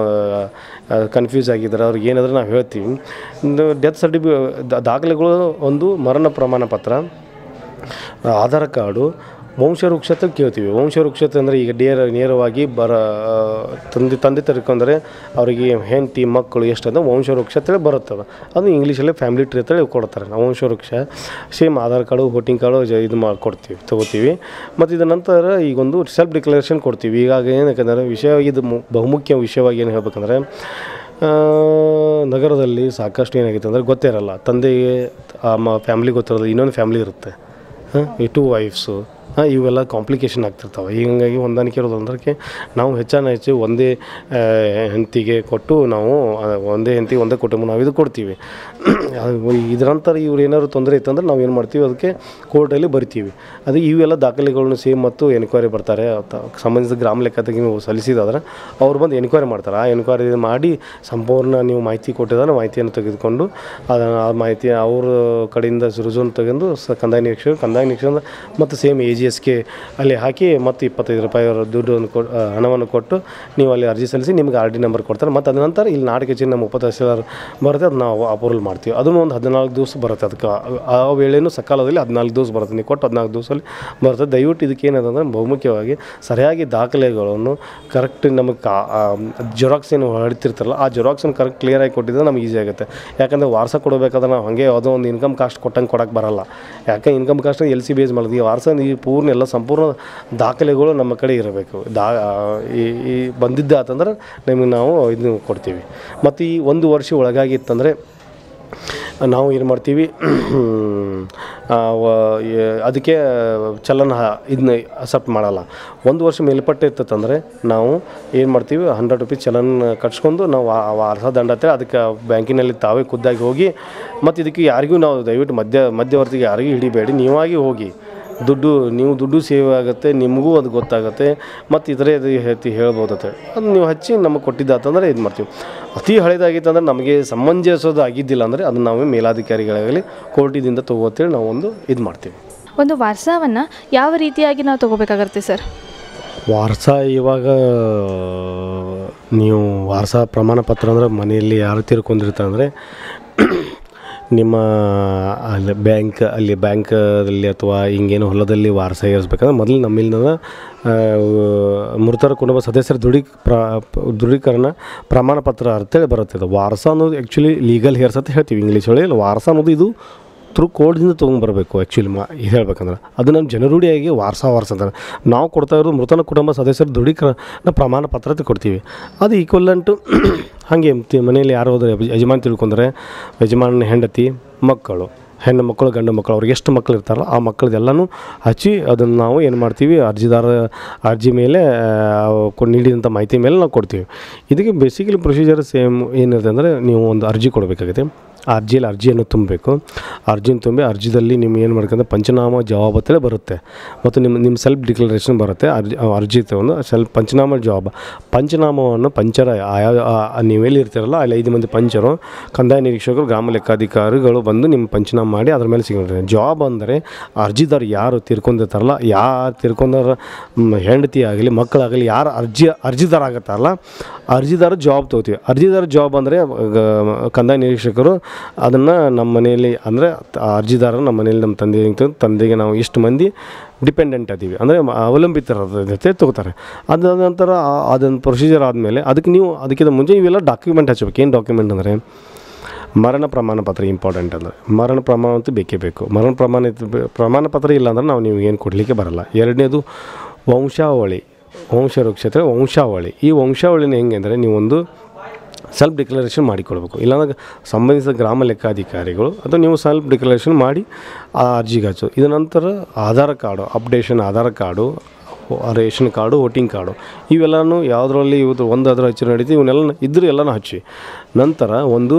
Speaker 2: ಕನ್ಫ್ಯೂಸ್ ಆಗಿದ್ದಾರೆ ಅವ್ರಿಗೆ ಏನಾದರೂ ನಾವು ಹೇಳ್ತೀವಿ ಒಂದು ಡೆತ್ ಸರ್ಟಿಫಿ ದಾಖಲೆಗಳು ಒಂದು ಮರಣ ಪ್ರಮಾಣ ಪತ್ರ ಆಧಾರ್ ಕಾರ್ಡು ವಂಶವೃಕ್ಷತೆ ಕೇಳ್ತೀವಿ ವಂಶವೃಕ್ಷತೆ ಅಂದರೆ ಈಗ ನೇರ ನೇರವಾಗಿ ಬರ ತಂದೆ ತಂದೆ ತಿರ್ಕೊಂಡ್ರೆ ಅವರಿಗೆ ಹೆಂಡತಿ ಮಕ್ಕಳು ಎಷ್ಟು ಅಂತ ವಂಶವೃಕ್ಷ ಅಂತೇಳಿ ಬರುತ್ತದೆ ಅದು ಇಂಗ್ಲೀಷಲ್ಲೇ ಫ್ಯಾಮಿಲಿ ಟ್ರೀ ಅಂತೇಳಿ ಕೊಡ್ತಾರೆ ನಾವು ವಂಶವೃಕ್ಷ same Aadhaar card voting card ಜ- ಇದು ಮಾಡಿ ಕೊಡ್ತೀವಿ ತೊಗೋತೀವಿ ಮತ್ತು ಇದರ ನಂತರ ಈಗೊಂದು ಸೆಲ್ಫ್ ಡಿಕ್ಲರೇಷನ್ ಕೊಡ್ತೀವಿ ಈಗ ಏನಕ್ಕೆ ವಿಷಯ ಇದು ಮು- ಬಹುಮುಖ್ಯ ವಿಷಯವಾಗಿ ಏನು ಹೇಳ್ಬೇಕಂದ್ರೆ ಆ, ನಗರದಲ್ಲಿ ಸಾಕಷ್ಟು ಏನಾಗಿದೆ ಅಂದರೆ ಗೊತ್ತೇ ಇರಲ್ಲ ತಂದೆಗೆ ಮ ಫ್ಯಾಮ್ಲಿ ಗೊತ್ತಿರೋದು ಇನ್ನೊಂದು ಫ್ಯಾಮ್ಲಿ ಇರುತ್ತೆ ಹಾಂ ಈ ಟೂ ವೈಫ್ಸು ಹಾಂ ಇವೆಲ್ಲ ಕಾಂಪ್ಲಿಕೇಶನ್ ಆಗ್ತಿರ್ತಾವೆ ಹೀಗಾಗಿ ಹೊಂದಾಣಿಕೆ ಇರೋದು ಅಂದ್ರಕ್ಕೆ ನಾವು ಹೆಚ್ಚಾನ ಹೆಚ್ಚು ಒಂದೇ ಹೆಂಡತಿಗೆ ಕೊಟ್ಟು ನಾವು ಆ, ಒಂದೇ ಹೆಂಡತಿ ಒಂದೇ ಕುಟುಂಬ ನಾವು ಇದು ಕೊಡ್ತೀವಿ ಅದು ಇದರ ನಂತರ ಇವ್ರು ಏನಾದ್ರು ತೊಂದರೆ ಇತ್ತಂದ್ರೆ ನಾವು ಏನು ಮಾಡ್ತೀವಿ ಅದಕ್ಕೆ ಕೋರ್ಟಲ್ಲಿ ಬರ್ತೀವಿ ಅದು ಇವೆಲ್ಲ ದಾಖಲೆಗಳನ್ನ ಸೇಮ್ ಮತ್ತು ಎನ್ಕ್ವೈರಿ ಬರ್ತಾರೆ ಅಥ- ಸಂಬಂಧಿಸಿದ ಗ್ರಾಮ ಲೆಕ್ಕದಾಗಿ ನೀವು ಸಲ್ಲಿಸಿದಾದ್ರೆ ಅವ್ರು ಬಂದು ಎನ್ಕ್ವೈರಿ ಮಾಡ್ತಾರೆ ಆ ಎನ್ಕ್ವೈರಿ ಮಾಡಿ ಸಂಪೂರ್ಣ ನೀವು ಮಾಹಿತಿ ಕೊಟ್ಟಿದ್ದಾರೆ ಮಾಹಿತಿಯನ್ನು ತೆಗೆದುಕೊಂಡು ಅದನ್ನು ಆ ಮಾಹಿತಿ ಅವ್ರ ಕಡೆಯಿಂದ ರುಜುವನ್ನು ತೆಗೆದು ಸ ಕಂದಾಯ ನಿರೀಕ್ಷೆ ಕಂದಾಯ ನಿರೀಕ್ಷೆ ಮತ್ತು same A G G S K ಅಲ್ಲಿ ಹಾಕಿ ಮತ್ತು ಇಪ್ಪತ್ತೈದು ರೂಪಾಯಿ ಅವರ ದುಡ್ಡನ್ನು ಕೊ ಆ, ಹಣವನ್ನು ಕೊಟ್ಟು ನೀವು ಅಲ್ಲಿ ಅರ್ಜಿ ಸಲ್ಲಿಸಿ ನಿಮ್ಗೆ ಆರ್ ಡಿ ನಂಬರ್ ಕೊಡ್ತಾರೆ ಮತ್ತು ಅದ ನಂತರ ಇಲ್ಲಿ ನಾಡ ಕಚೇರಿ ನಮ್ಮ ಉಪ ತಹಸೀಲ್ದಾರ್ ಬರುತ್ತೆ ಅದು ನಾವು ಅಪ್ರೂವಲ್ ಮಾಡ್ತೀವಿ ಅದನ್ನು ಒಂದು ಹದಿನಾಲ್ಕು ದಿವಸ ಬರುತ್ತೆ ಅದಕ್ಕೆ ಆ- ಆ ವೇಳೆನೂ ಸಕಾಲದಲ್ಲಿ ಹದಿನಾಲ್ಕು ದಿವಸ ಬರುತ್ತೆ ನೀವು ಕೊಟ್ಟು ಹದಿನಾಲ್ಕು ದಿವಸದಲ್ಲಿ ಬರುತ್ತೆ ದಯವಿಟ್ಟು ಇದಕ್ಕೆ ಏನದಂದ್ರೆ ಬಹುಮುಖ್ಯವಾಗಿ ಸರಿಯಾಗಿ ದಾಖಲೆಗಳನ್ನು ಕರೆಕ್ಟ್ ನಮಗೆ ಕಾ ಜೆರಾಕ್ಸ್ ಏನು ಹೊಡಿತಿರ್ತಾರಲ್ಲ ಆ ಜೆರಾಕ್ಸನ್ನು ಕರೆಕ್ಟ್ ಕ್ಲಿಯರಾಗಿ ಕೊಟ್ಟಿದ್ರೆ ನಮ್ಗೆ ಈಸಿ ಆಗುತ್ತೆ ಯಾಕಂದರೆ ವಾರಸ ಕೊಡಬೇಕಾದ್ರೆ ನಾವು ಹಾಗೆ ಯಾವುದೋ ಒಂದು ಇನ್ಕಮ್ ಕಾಸ್ಟ್ ಕೊಟ್ಟಂಗೆ ಕೊಡೋಕ್ಕೆ ಬರಲ್ಲ ಯಾಕೆ income caste L C base ಮಾಡಿದ್ವಿ ಈ ವಾರಸ ಈ ಪೂರ್ಣ ಎಲ್ಲ ಸಂಪೂರ್ಣ ದಾಖಲೆಗಳು ನಮ್ಮ ಕಡೆ ಇರಬೇಕು ದಾ ಈ ಈ ಬಂದಿದ್ದ ಆತಂದ್ರೆ ನಿಮಗೆ ನಾವು ಇದನ್ನು ಕೊಡ್ತೀವಿ ಮತ್ತು ಈ ಒಂದು ವರ್ಷ ಒಳಗಾಗಿತ್ತಂದರೆ ನಾವು ಏನು ಮಾಡ್ತೀವಿ ಆ, ವ- ಎ- ಅದಕ್ಕೆ ಚಲನ ಇದನ್ನ ಅಕ್ಸೆಪ್ಟ್ ಮಾಡಲ್ಲ ಒಂದು ವರ್ಷ ಮೇಲ್ಪಟ್ಟು ಇರ್ತಂದ್ರೆ ನಾವು ಏನು ಮಾಡ್ತೀವಿ ಹಂಡ್ರೆಡ್ ರುಪೀಸ್ ಚಲನ್ ಕಟ್ಸ್ಕೊಂಡು ನಾವು ಆ- ಆ ಅರ್ಧ ದಂಡ ಹತ್ತಿರ ಅದಕ್ಕೆ ಬ್ಯಾಂಕಿನಲ್ಲಿ ತಾವೇ ಖುದ್ದಾಗಿ ಹೋಗಿ ಮತ್ತು ಇದಕ್ಕೆ ಯಾರಿಗೂ ನಾವು ದಯವಿಟ್ಟು ಮಧ್ಯ ಮಧ್ಯವರ್ತಿಗೆ ಯಾರಿಗೂ ಹಿಡಿಬೇಡಿ ನೀವಾಗಿ ಹೋಗಿ ದುಡ್ಡು ನೀವು ದುಡ್ಡು ಸೇವ್ ಆಗುತ್ತೆ ನಿಮಗೂ ಅದು ಗೊತ್ತಾಗುತ್ತೆ ಮತ್ತು ಇತರೆ ಅದು ಹೇಳ್ತಿ ಹೇಳ್ಬೋದತ್ತೆ ಅದು ನೀವು ಹಚ್ಚಿ ನಮಗೆ ಕೊಟ್ಟಿದ್ದಾತಂದ್ರೆ ಇದು ಮಾಡ್ತೀವಿ ಅತಿ ಹಳೇದಾಗಿತ್ತಂದ್ರೆ ನಮಗೆ ಸಮಂಜಸೋದು ಆಗಿದ್ದಿಲ್ಲ ಅಂದರೆ ಅದನ್ನು ನಾವು ಮೇಲಾಧಿಕಾರಿಗಳಾಗಲಿ ಕೋರ್ಟಿದಿಂದ ತಗೋತೇಳಿ ನಾವು ಒಂದು ಇದು ಮಾಡ್ತೀವಿ
Speaker 1: ಒಂದು ವಾರಸವನ್ನು ಯಾವ ರೀತಿಯಾಗಿ ನಾವು ತಗೋಬೇಕಾಗುತ್ತೆ ಸರ್
Speaker 2: ವಾರಸ ಇವಾಗ ನೀವು ವಾರಸ ಪ್ರಮಾಣ ಪತ್ರ ಅಂದರೆ ಮನೆಯಲ್ಲಿ ಯಾರು ತೀರ್ಕೊಂಡಿರ್ತಾರೆ ಅಂದರೆ ನಿಮ್ಮ ಅಲ್ಲಿ ಬ್ಯಾಂಕ್ ಅಲ್ಲಿ ಬ್ಯಾಂಕಲ್ಲಿ ಅಥವಾ ಹಿಂಗೇನು ಹೊಲದಲ್ಲಿ ವಾರಸ ಏರಿಸ್ಬೇಕಂದ್ರೆ ಮೊದಲು ನಮ್ಮಿಂದ ಮೃತರ ಕುಟುಂಬ ಸದಸ್ಯರ ದೃಢೀ ಪ್ರ ದೃಢೀಕರಣ ಪ್ರಮಾಣ ಪತ್ರ ಅಂತೇಳಿ ಬರುತ್ತೆ ಇದು ವಾರಸ ಅನ್ನೋದು ಆ್ಯಕ್ಚುಲಿ ಲೀಗಲ್ ಹೇರ್ಸ್ ಅಂತ ಹೇಳ್ತೀವಿ ಇಂಗ್ಲೀಷ್ ಒಳಗೆ ವಾರಸ ಅನ್ನೋದು ಇದು ಥ್ರೂ ಕೋರ್ಟ್ದಿಂದ ತೊಗೊಂಬರ್ಬೇಕು ಆ್ಯಕ್ಚುಲಿ ಮಾ ಇದು ಹೇಳ್ಬೇಕಂದ್ರೆ ಅದು ನಮ್ಮ ಜನರೂಢಿಯಾಗಿ ವಾರಸ ವಾರಸ ಅಂತಾರೆ ನಾವು ಕೊಡ್ತಾ ಇರೋದು ಮೃತನ ಕುಟುಂಬ ಸದಸ್ಯರ ದೃಢೀಕರಣ ಪ್ರಮಾಣ ಪತ್ರ ಕೊಡ್ತೀವಿ ಅದು ಈಕ್ವಲೆಂಟು ಹಾಗೆ ತಿ- ಮನೆಯಲ್ಲಿ ಯಾರು ಹೋದ್ರೆ ಯಜಮಾನ್ ತಿಳ್ಕೊಂಡ್ರೆ ಯಜಮಾನ ಹೆಂಡತಿ ಮಕ್ಕಳು ಹೆಣ್ಣು ಮಕ್ಕಳು ಗಂಡು ಮಕ್ಕಳು ಅವ್ರಿಗೆ ಎಷ್ಟು ಮಕ್ಕಳು ಇರ್ತಾರಲ್ಲ ಆ ಮಕ್ಕಳದೆಲ್ಲನೂ ಹಚ್ಚಿ ಅದನ್ನು ನಾವು ಏನು ಮಾಡ್ತೀವಿ ಅರ್ಜಿದಾರ ಅರ್ಜಿ ಮೇಲೆ ಆ, ಕೊ- ನೀಡಿದಂಥ ಮಾಹಿತಿ ಮೇಲೆ ನಾವು ಕೊಡ್ತೀವಿ ಇದಕ್ಕೆ ಬೇಸಿಕಲಿ ಪ್ರೊಸೀಜರ್ ಸೇಮ್ ಏನಿದೆ ಅಂದರೆ ನೀವು ಒಂದು ಅರ್ಜಿ ಕೊಡಬೇಕಾಗುತ್ತೆ ಆ ಅರ್ಜಿಯಲ್ಲಿ ಅರ್ಜಿಯನ್ನು ತುಂಬಬೇಕು ಅರ್ಜಿನ ತುಂಬಿ ಅರ್ಜಿದಲ್ಲಿ ನಿಮ್ಮ ಏನು ಮಾಡ್ಕೊಂಡ್ರೆ ಪಂಚನಾಮ ಜವಾಬ್ ಅಂತೇಳಿ ಬರುತ್ತೆ ಮತ್ತು ನಿಮ್ಮ ನಿಮ್ಮ ಸೆಲ್ಫ್ ಡಿಕ್ಲರೇಷನ್ ಬರುತ್ತೆ ಅರ್ಜಿ ಆ ಅರ್ಜಿ ತಗೊಂಡು ಸೆಲ್ಫ್ ಪಂಚನಾಮ ಜವಾಬ್ ಪಂಚನಾಮವನ್ನು ಪಂಚರ ಆಯಾ ಆ- ನೀವೆಲ್ಲಿ ಇರ್ತೀರಲ್ಲ ಅಲ್ಲಿ ಐದು ಮಂದಿ ಪಂಚರು ಕಂದಾಯ ನಿರೀಕ್ಷಕರು ಗ್ರಾಮ ಲೆಕ್ಕಾಧಿಕಾರಿಗಳು ಬಂದು ನಿಮ್ಮ ಪಂಚನಾಮ ಮಾಡಿ ಅದ್ರ ಮೇಲೆ ಸಿಗುತ್ತೆ ಜಾಬ್ ಅಂದರೆ ಅರ್ಜಿದಾರ ಯಾರು ತೀರ್ಕೊಂಡಿರ್ತಾರಲ್ಲ ಯಾರು ತೀರ್ಕೊಂಡಾರ ಮ್, ಹೆಂಡತಿ ಆಗಲಿ ಮಕ್ಕಳಾಗಲಿ ಯಾರು ಅರ್ಜಿ ಅರ್ಜಿದಾರ ಆಗತ್ತಾರಲ್ಲ ಅರ್ಜಿದಾರ ಜಾಬ್ ತೊಗೋತೀವಿ ಅರ್ಜಿದಾರ ಜಾಬ್ ಅಂದರೆ ಕಂದಾಯ ನಿರೀಕ್ಷಕರು ಅದನ್ನು ನಮ್ಮ ಮನೆಯಲ್ಲಿ ಅಂದರೆ ಅರ್ಜಿದಾರ ನಮ್ಮ ಮನೆಯಲ್ಲಿ ನಮ್ಮ ತಂದೆ ಇತ್ತು. ತಂದೆಗೆ ನಾವು ಇಷ್ಟು ಮಂದಿ ಡಿಪೆಂಡೆಂಟ್ ಅದೀವಿ ಅಂದರೆ ಅವಲಂಬಿತರ ಜೊತೆ ತೊಗೋತಾರೆ ಅದಾದ ನಂತರ ಆ- ಅದೊಂದು ಪ್ರೊಸೀಜರ್ ಆದಮೇಲೆ ಅದಕ್ಕೆ ನೀವು ಅದಕ್ಕಿಂತ ಮುಂಚೆ ಇವೆಲ್ಲ ಡಾಕ್ಯುಮೆಂಟ್ ಹಚ್ಚಬೇಕು ಏನು ಡಾಕ್ಯುಮೆಂಟ್ ಅಂದರೆ ಮರಣ ಪ್ರಮಾಣ ಪತ್ರ ಇಂಪಾರ್ಟೆಂಟ್ ಅಂದರೆ ಮರಣ ಪ್ರಮಾಣ ಅಂತೂ ಬೇಕೇ ಬೇಕು ಮರಣ ಪ್ರಮಾಣ ಇತ್ತು- ಬೆ- ಪ್ರಮಾಣ ಪತ್ರ ಇಲ್ಲ ಅಂದ್ರೆ ನಾವು ನೀವು ಏನು ಕೊಡಲಿಕ್ಕೆ ಬರಲ್ಲ ಎರಡನೇದು ವಂಶಾವಳಿ ವಂಶ ವೃಕ್ಷತೆ ವಂಶಾವಳಿ ಈ ವಂಶಾವಳಿನ ಹೆಂಗೆ ಅಂದರೆ ನೀವೊಂದು ಸೆಲ್ಫ್ ಡಿಕ್ಲರೇಷನ್ ಮಾಡಿಕೊಡ್ಬೇಕು ಇಲ್ಲಾಂದ್ರೆ ಸಂಬಂಧಿಸಿದ ಗ್ರಾಮ ಲೆಕ್ಕಾಧಿಕಾರಿಗಳು ಅಥವಾ ನೀವು ಸೆಲ್ಫ್ ಡಿಕ್ಲರೇಷನ್ ಮಾಡಿ ಆ ಅರ್ಜಿಗೆ ಹಚ್ಚು ಇದರ ನಂತರ Aadhaar card updation Aadhaar card ration card voting card ಇವೆಲ್ಲನೂ ಯಾವುದರಲ್ಲಿ ಇವತ್ತು ಒಂದು ಅದರ ಹಚ್ಚಿ ನಡೀತಿ ಇವನ್ನೆಲ್ಲ ಇದ್ದರೂ ಎಲ್ಲನೂ ಹಚ್ಚಿ ನಂತರ ಒಂದು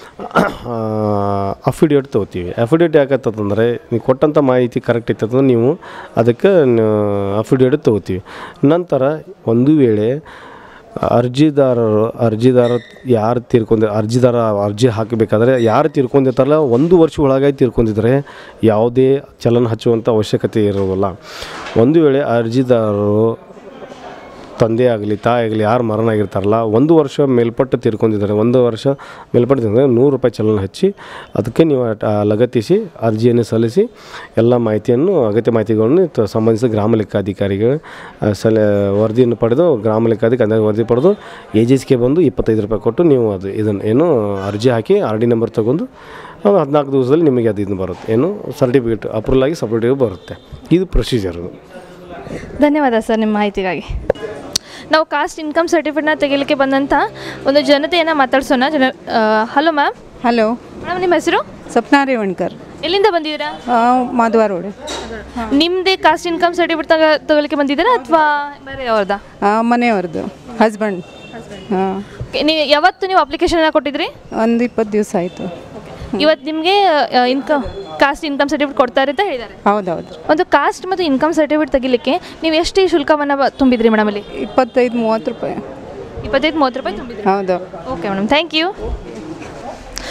Speaker 2: ಅಫಿಡೇಟ್ ತೊಗೋತೀವಿ ಅಫಿಡೇಟ್ ಯಾಕತ್ತಂದರೆ ನೀವು ಕೊಟ್ಟಂಥ ಮಾಹಿತಿ ಕರೆಕ್ಟ್ ಇತ್ತಂದ್ರೆ ನೀವು ಅದಕ್ಕೆ ಅಫಿಡೇಟ್ ತೊಗೋತೀವಿ ನಂತರ ಒಂದು ವೇಳೆ ಅರ್ಜಿದಾರರು ಅರ್ಜಿದಾರ ಯಾರು ತೀರ್ಕೊಂಡ ಅರ್ಜಿದಾರ ಅರ್ಜಿ ಹಾಕಬೇಕಾದ್ರೆ ಯಾರು ತೀರ್ಕೊಂಡಿರ್ತಾರಲ್ಲ ಒಂದು ವರ್ಷ ಒಳಗಾಗಿ ತೀರ್ಕೊಂಡಿದ್ರೆ ಯಾವುದೇ ಚಲನ ಹಚ್ಚುವಂಥ ಅವಶ್ಯಕತೆ ಇರೋದಿಲ್ಲ ಒಂದು ವೇಳೆ ಅರ್ಜಿದಾರರು ತಂದೆ ಆಗಲಿ ತಾಯಿ ಆಗಲಿ ಯಾರು ಮರಣ ಆಗಿರ್ತಾರಲ್ಲ ಒಂದು ವರ್ಷ ಮೇಲ್ಪಟ್ಟು ತೀರ್ಕೊಂಡಿದ್ದಾರೆ ಒಂದು ವರ್ಷ ಮೇಲ್ಪಟ್ಟು ತೀರ್ಕೊಂಡ್ರೆ ನೂರು ರೂಪಾಯಿ ಚಲನ ಹಚ್ಚಿ ಅದಕ್ಕೆ ನೀವು ಅಟ್- ಆ ಲಗತ್ತಿಸಿ ಅರ್ಜಿಯನ್ನು ಸಲ್ಲಿಸಿ ಎಲ್ಲ ಮಾಹಿತಿಯನ್ನು ಅಗತ್ಯ ಮಾಹಿತಿಗಳನ್ನು ತ- ಸಂಬಂಧಿಸಿದ ಗ್ರಾಮ ಲೆಕ್ಕಾಧಿಕಾರಿಗಳು ಆ, ಸಲ ವರದಿಯನ್ನು ಪಡೆದು ಗ್ರಾಮ ಲೆಕ್ಕಾಧಿಕಾರಿ ವರದಿ ಪಡೆದು ಏಜೆನ್ಸಿಗೆ ಬಂದು ಇಪ್ಪತ್ತೈದು ರೂಪಾಯಿ ಕೊಟ್ಟು ನೀವು ಅದು ಇದನ್ನು ಏನು ಅರ್ಜಿ ಹಾಕಿ ಆರ್ ಡಿ ನಂಬರ್ ತೊಗೊಂಡು ಒಂದು ಹದಿನಾಲ್ಕು ದಿವಸದಲ್ಲಿ ನಿಮಗೆ ಅದು ಇದು ಬರುತ್ತೆ ಏನು ಸರ್ಟಿಫಿಕೇಟ್ ಅಪ್ರೂವಲ್ ಆಗಿ ಸರ್ಟಿಫಿಕೇಟ್ ಬರುತ್ತೆ ಇದು ಪ್ರೊಸೀಜರು
Speaker 1: ಧನ್ಯವಾದ ಸರ್ ನಿಮ್ಮ ಮಾಹಿತಿಗಾಗಿ ನಾವು ಕಾಸ್ಟ್ ಇನ್ಕಮ್ ಸರ್ಟಿಫಿಕೇಟ್ನ ತೆಗಿಲಿಕ್ಕೆ ಬಂದಂಥ ಒಂದು ಜನತೆಯನ್ನು ಮಾತಾಡ್ಸೋಣ ಜನ ಹಲೋ ಮ್ಯಾಮ್
Speaker 3: ಹಲೋ
Speaker 1: ಮೇಡಮ್ ನಿಮ್ಮ ಹೆಸರು
Speaker 3: ಸಪ್ನಾ ರೇವಣ್ಕರ್
Speaker 1: ಎಲ್ಲಿಂದ ಬಂದಿದ್ದೀರಾ
Speaker 3: ಮಾಧವ ರೋಡ್
Speaker 1: ನಿಮ್ಮದೇ ಕಾಸ್ಟ್ ಇನ್ಕಮ್ ಸರ್ಟಿಫಿಕೇಟ್ ತಗ ತಗೊಳ್ಳಿಕ್ಕೆ ಬಂದಿದ್ದೀರಾ ಅಥವಾ ಬೇರೆ ಅವ್ರದ್ದಾ
Speaker 3: ಮನೆಯವ್ರದ್ದು ಹಸ್ಬೆಂಡ್ ಹಾಂ
Speaker 1: ನೀವು ಯಾವತ್ತು ನೀವು ಅಪ್ಲಿಕೇಶನ್ ಕೊಟ್ಟಿದ್ರಿ
Speaker 3: ಒಂದು ಇಪ್ಪತ್ತು ದಿವಸ ಆಯಿತು
Speaker 1: ಇವತ್ತು ನಿಮಗೆ ಇನ್ಕಮ್ ಕಾಸ್ಟ್ ಇನ್ಕಮ್ ಸರ್ಟಿಫಿಕೇಟ್ ಕೊಡ್ತಾರೆ ಅಂತ ಹೇಳಿದ್ದಾರೆ
Speaker 3: ಹೌದೌದು
Speaker 1: ಒಂದು ಕಾಸ್ಟ್ ಮತ್ತು ಇನ್ಕಮ್ ಸರ್ಟಿಫಿಕೇಟ್ ತೆಗಿಲಿಕ್ಕೆ ನೀವು ಎಷ್ಟು ಈ ಶುಲ್ಕವನ್ನು ಬ- ತುಂಬಿದ್ರಿ ಮೇಡಮ್ ಅಲ್ಲಿ
Speaker 3: ಇಪ್ಪತ್ತೈದು ಮೂವತ್ತು ರೂಪಾಯಿ
Speaker 1: ಇಪ್ಪತ್ತೈದು ಮೂವತ್ತು ರೂಪಾಯಿ ತುಂಬಿದ್ರಿ
Speaker 3: ಹೌದು
Speaker 1: ಓಕೆ ಮೇಡಮ್ ಥ್ಯಾಂಕ್ ಯು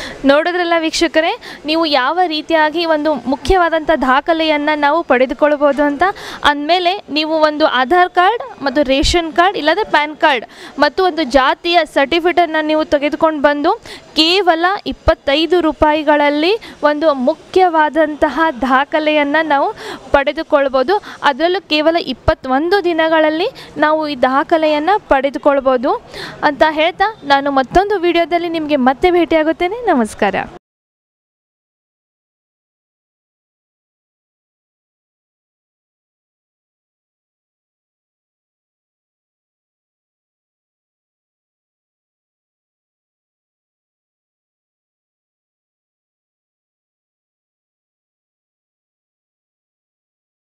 Speaker 1: ನೋಡಿದ್ರಲ್ಲ ವೀಕ್ಷಕರೇ ನೀವು ಯಾವ ರೀತಿಯಾಗಿ ಒಂದು ಮುಖ್ಯವಾದಂಥ ದಾಖಲೆಯನ್ನು ನಾವು ಪಡೆದುಕೊಳ್ಬೋದು ಅಂತ ಅಂದಮೇಲೆ ನೀವು ಒಂದು ಆಧಾರ್ ಕಾರ್ಡ್ ಮತ್ತು ರೇಷನ್ ಕಾರ್ಡ್ ಇಲ್ಲದೆ ಪ್ಯಾನ್ ಕಾರ್ಡ್ ಮತ್ತು ಒಂದು ಜಾತಿಯ ಸರ್ಟಿಫಿಕೇಟನ್ನು ನೀವು ತೆಗೆದುಕೊಂಡು ಬಂದು ಕೇವಲ ಇಪ್ಪತ್ತೈದು ರೂಪಾಯಿಗಳಲ್ಲಿ ಒಂದು ಮುಖ್ಯವಾದಂತಹ ದಾಖಲೆಯನ್ನು ನಾವು ಪಡೆದುಕೊಳ್ಬೋದು ಅದರಲ್ಲೂ ಕೇವಲ ಇಪ್ಪತ್ತೊಂದು ದಿನಗಳಲ್ಲಿ ನಾವು ಈ ದಾಖಲೆಯನ್ನು ಪಡೆದುಕೊಳ್ಬೋದು ಅಂತ ಹೇಳ್ತಾ ನಾನು ಮತ್ತೊಂದು ವಿಡಿಯೋದಲ್ಲಿ ನಿಮಗೆ ಮತ್ತೆ ಭೇಟಿಯಾಗುತ್ತೇನೆ ನಮಸ್ಕಾರ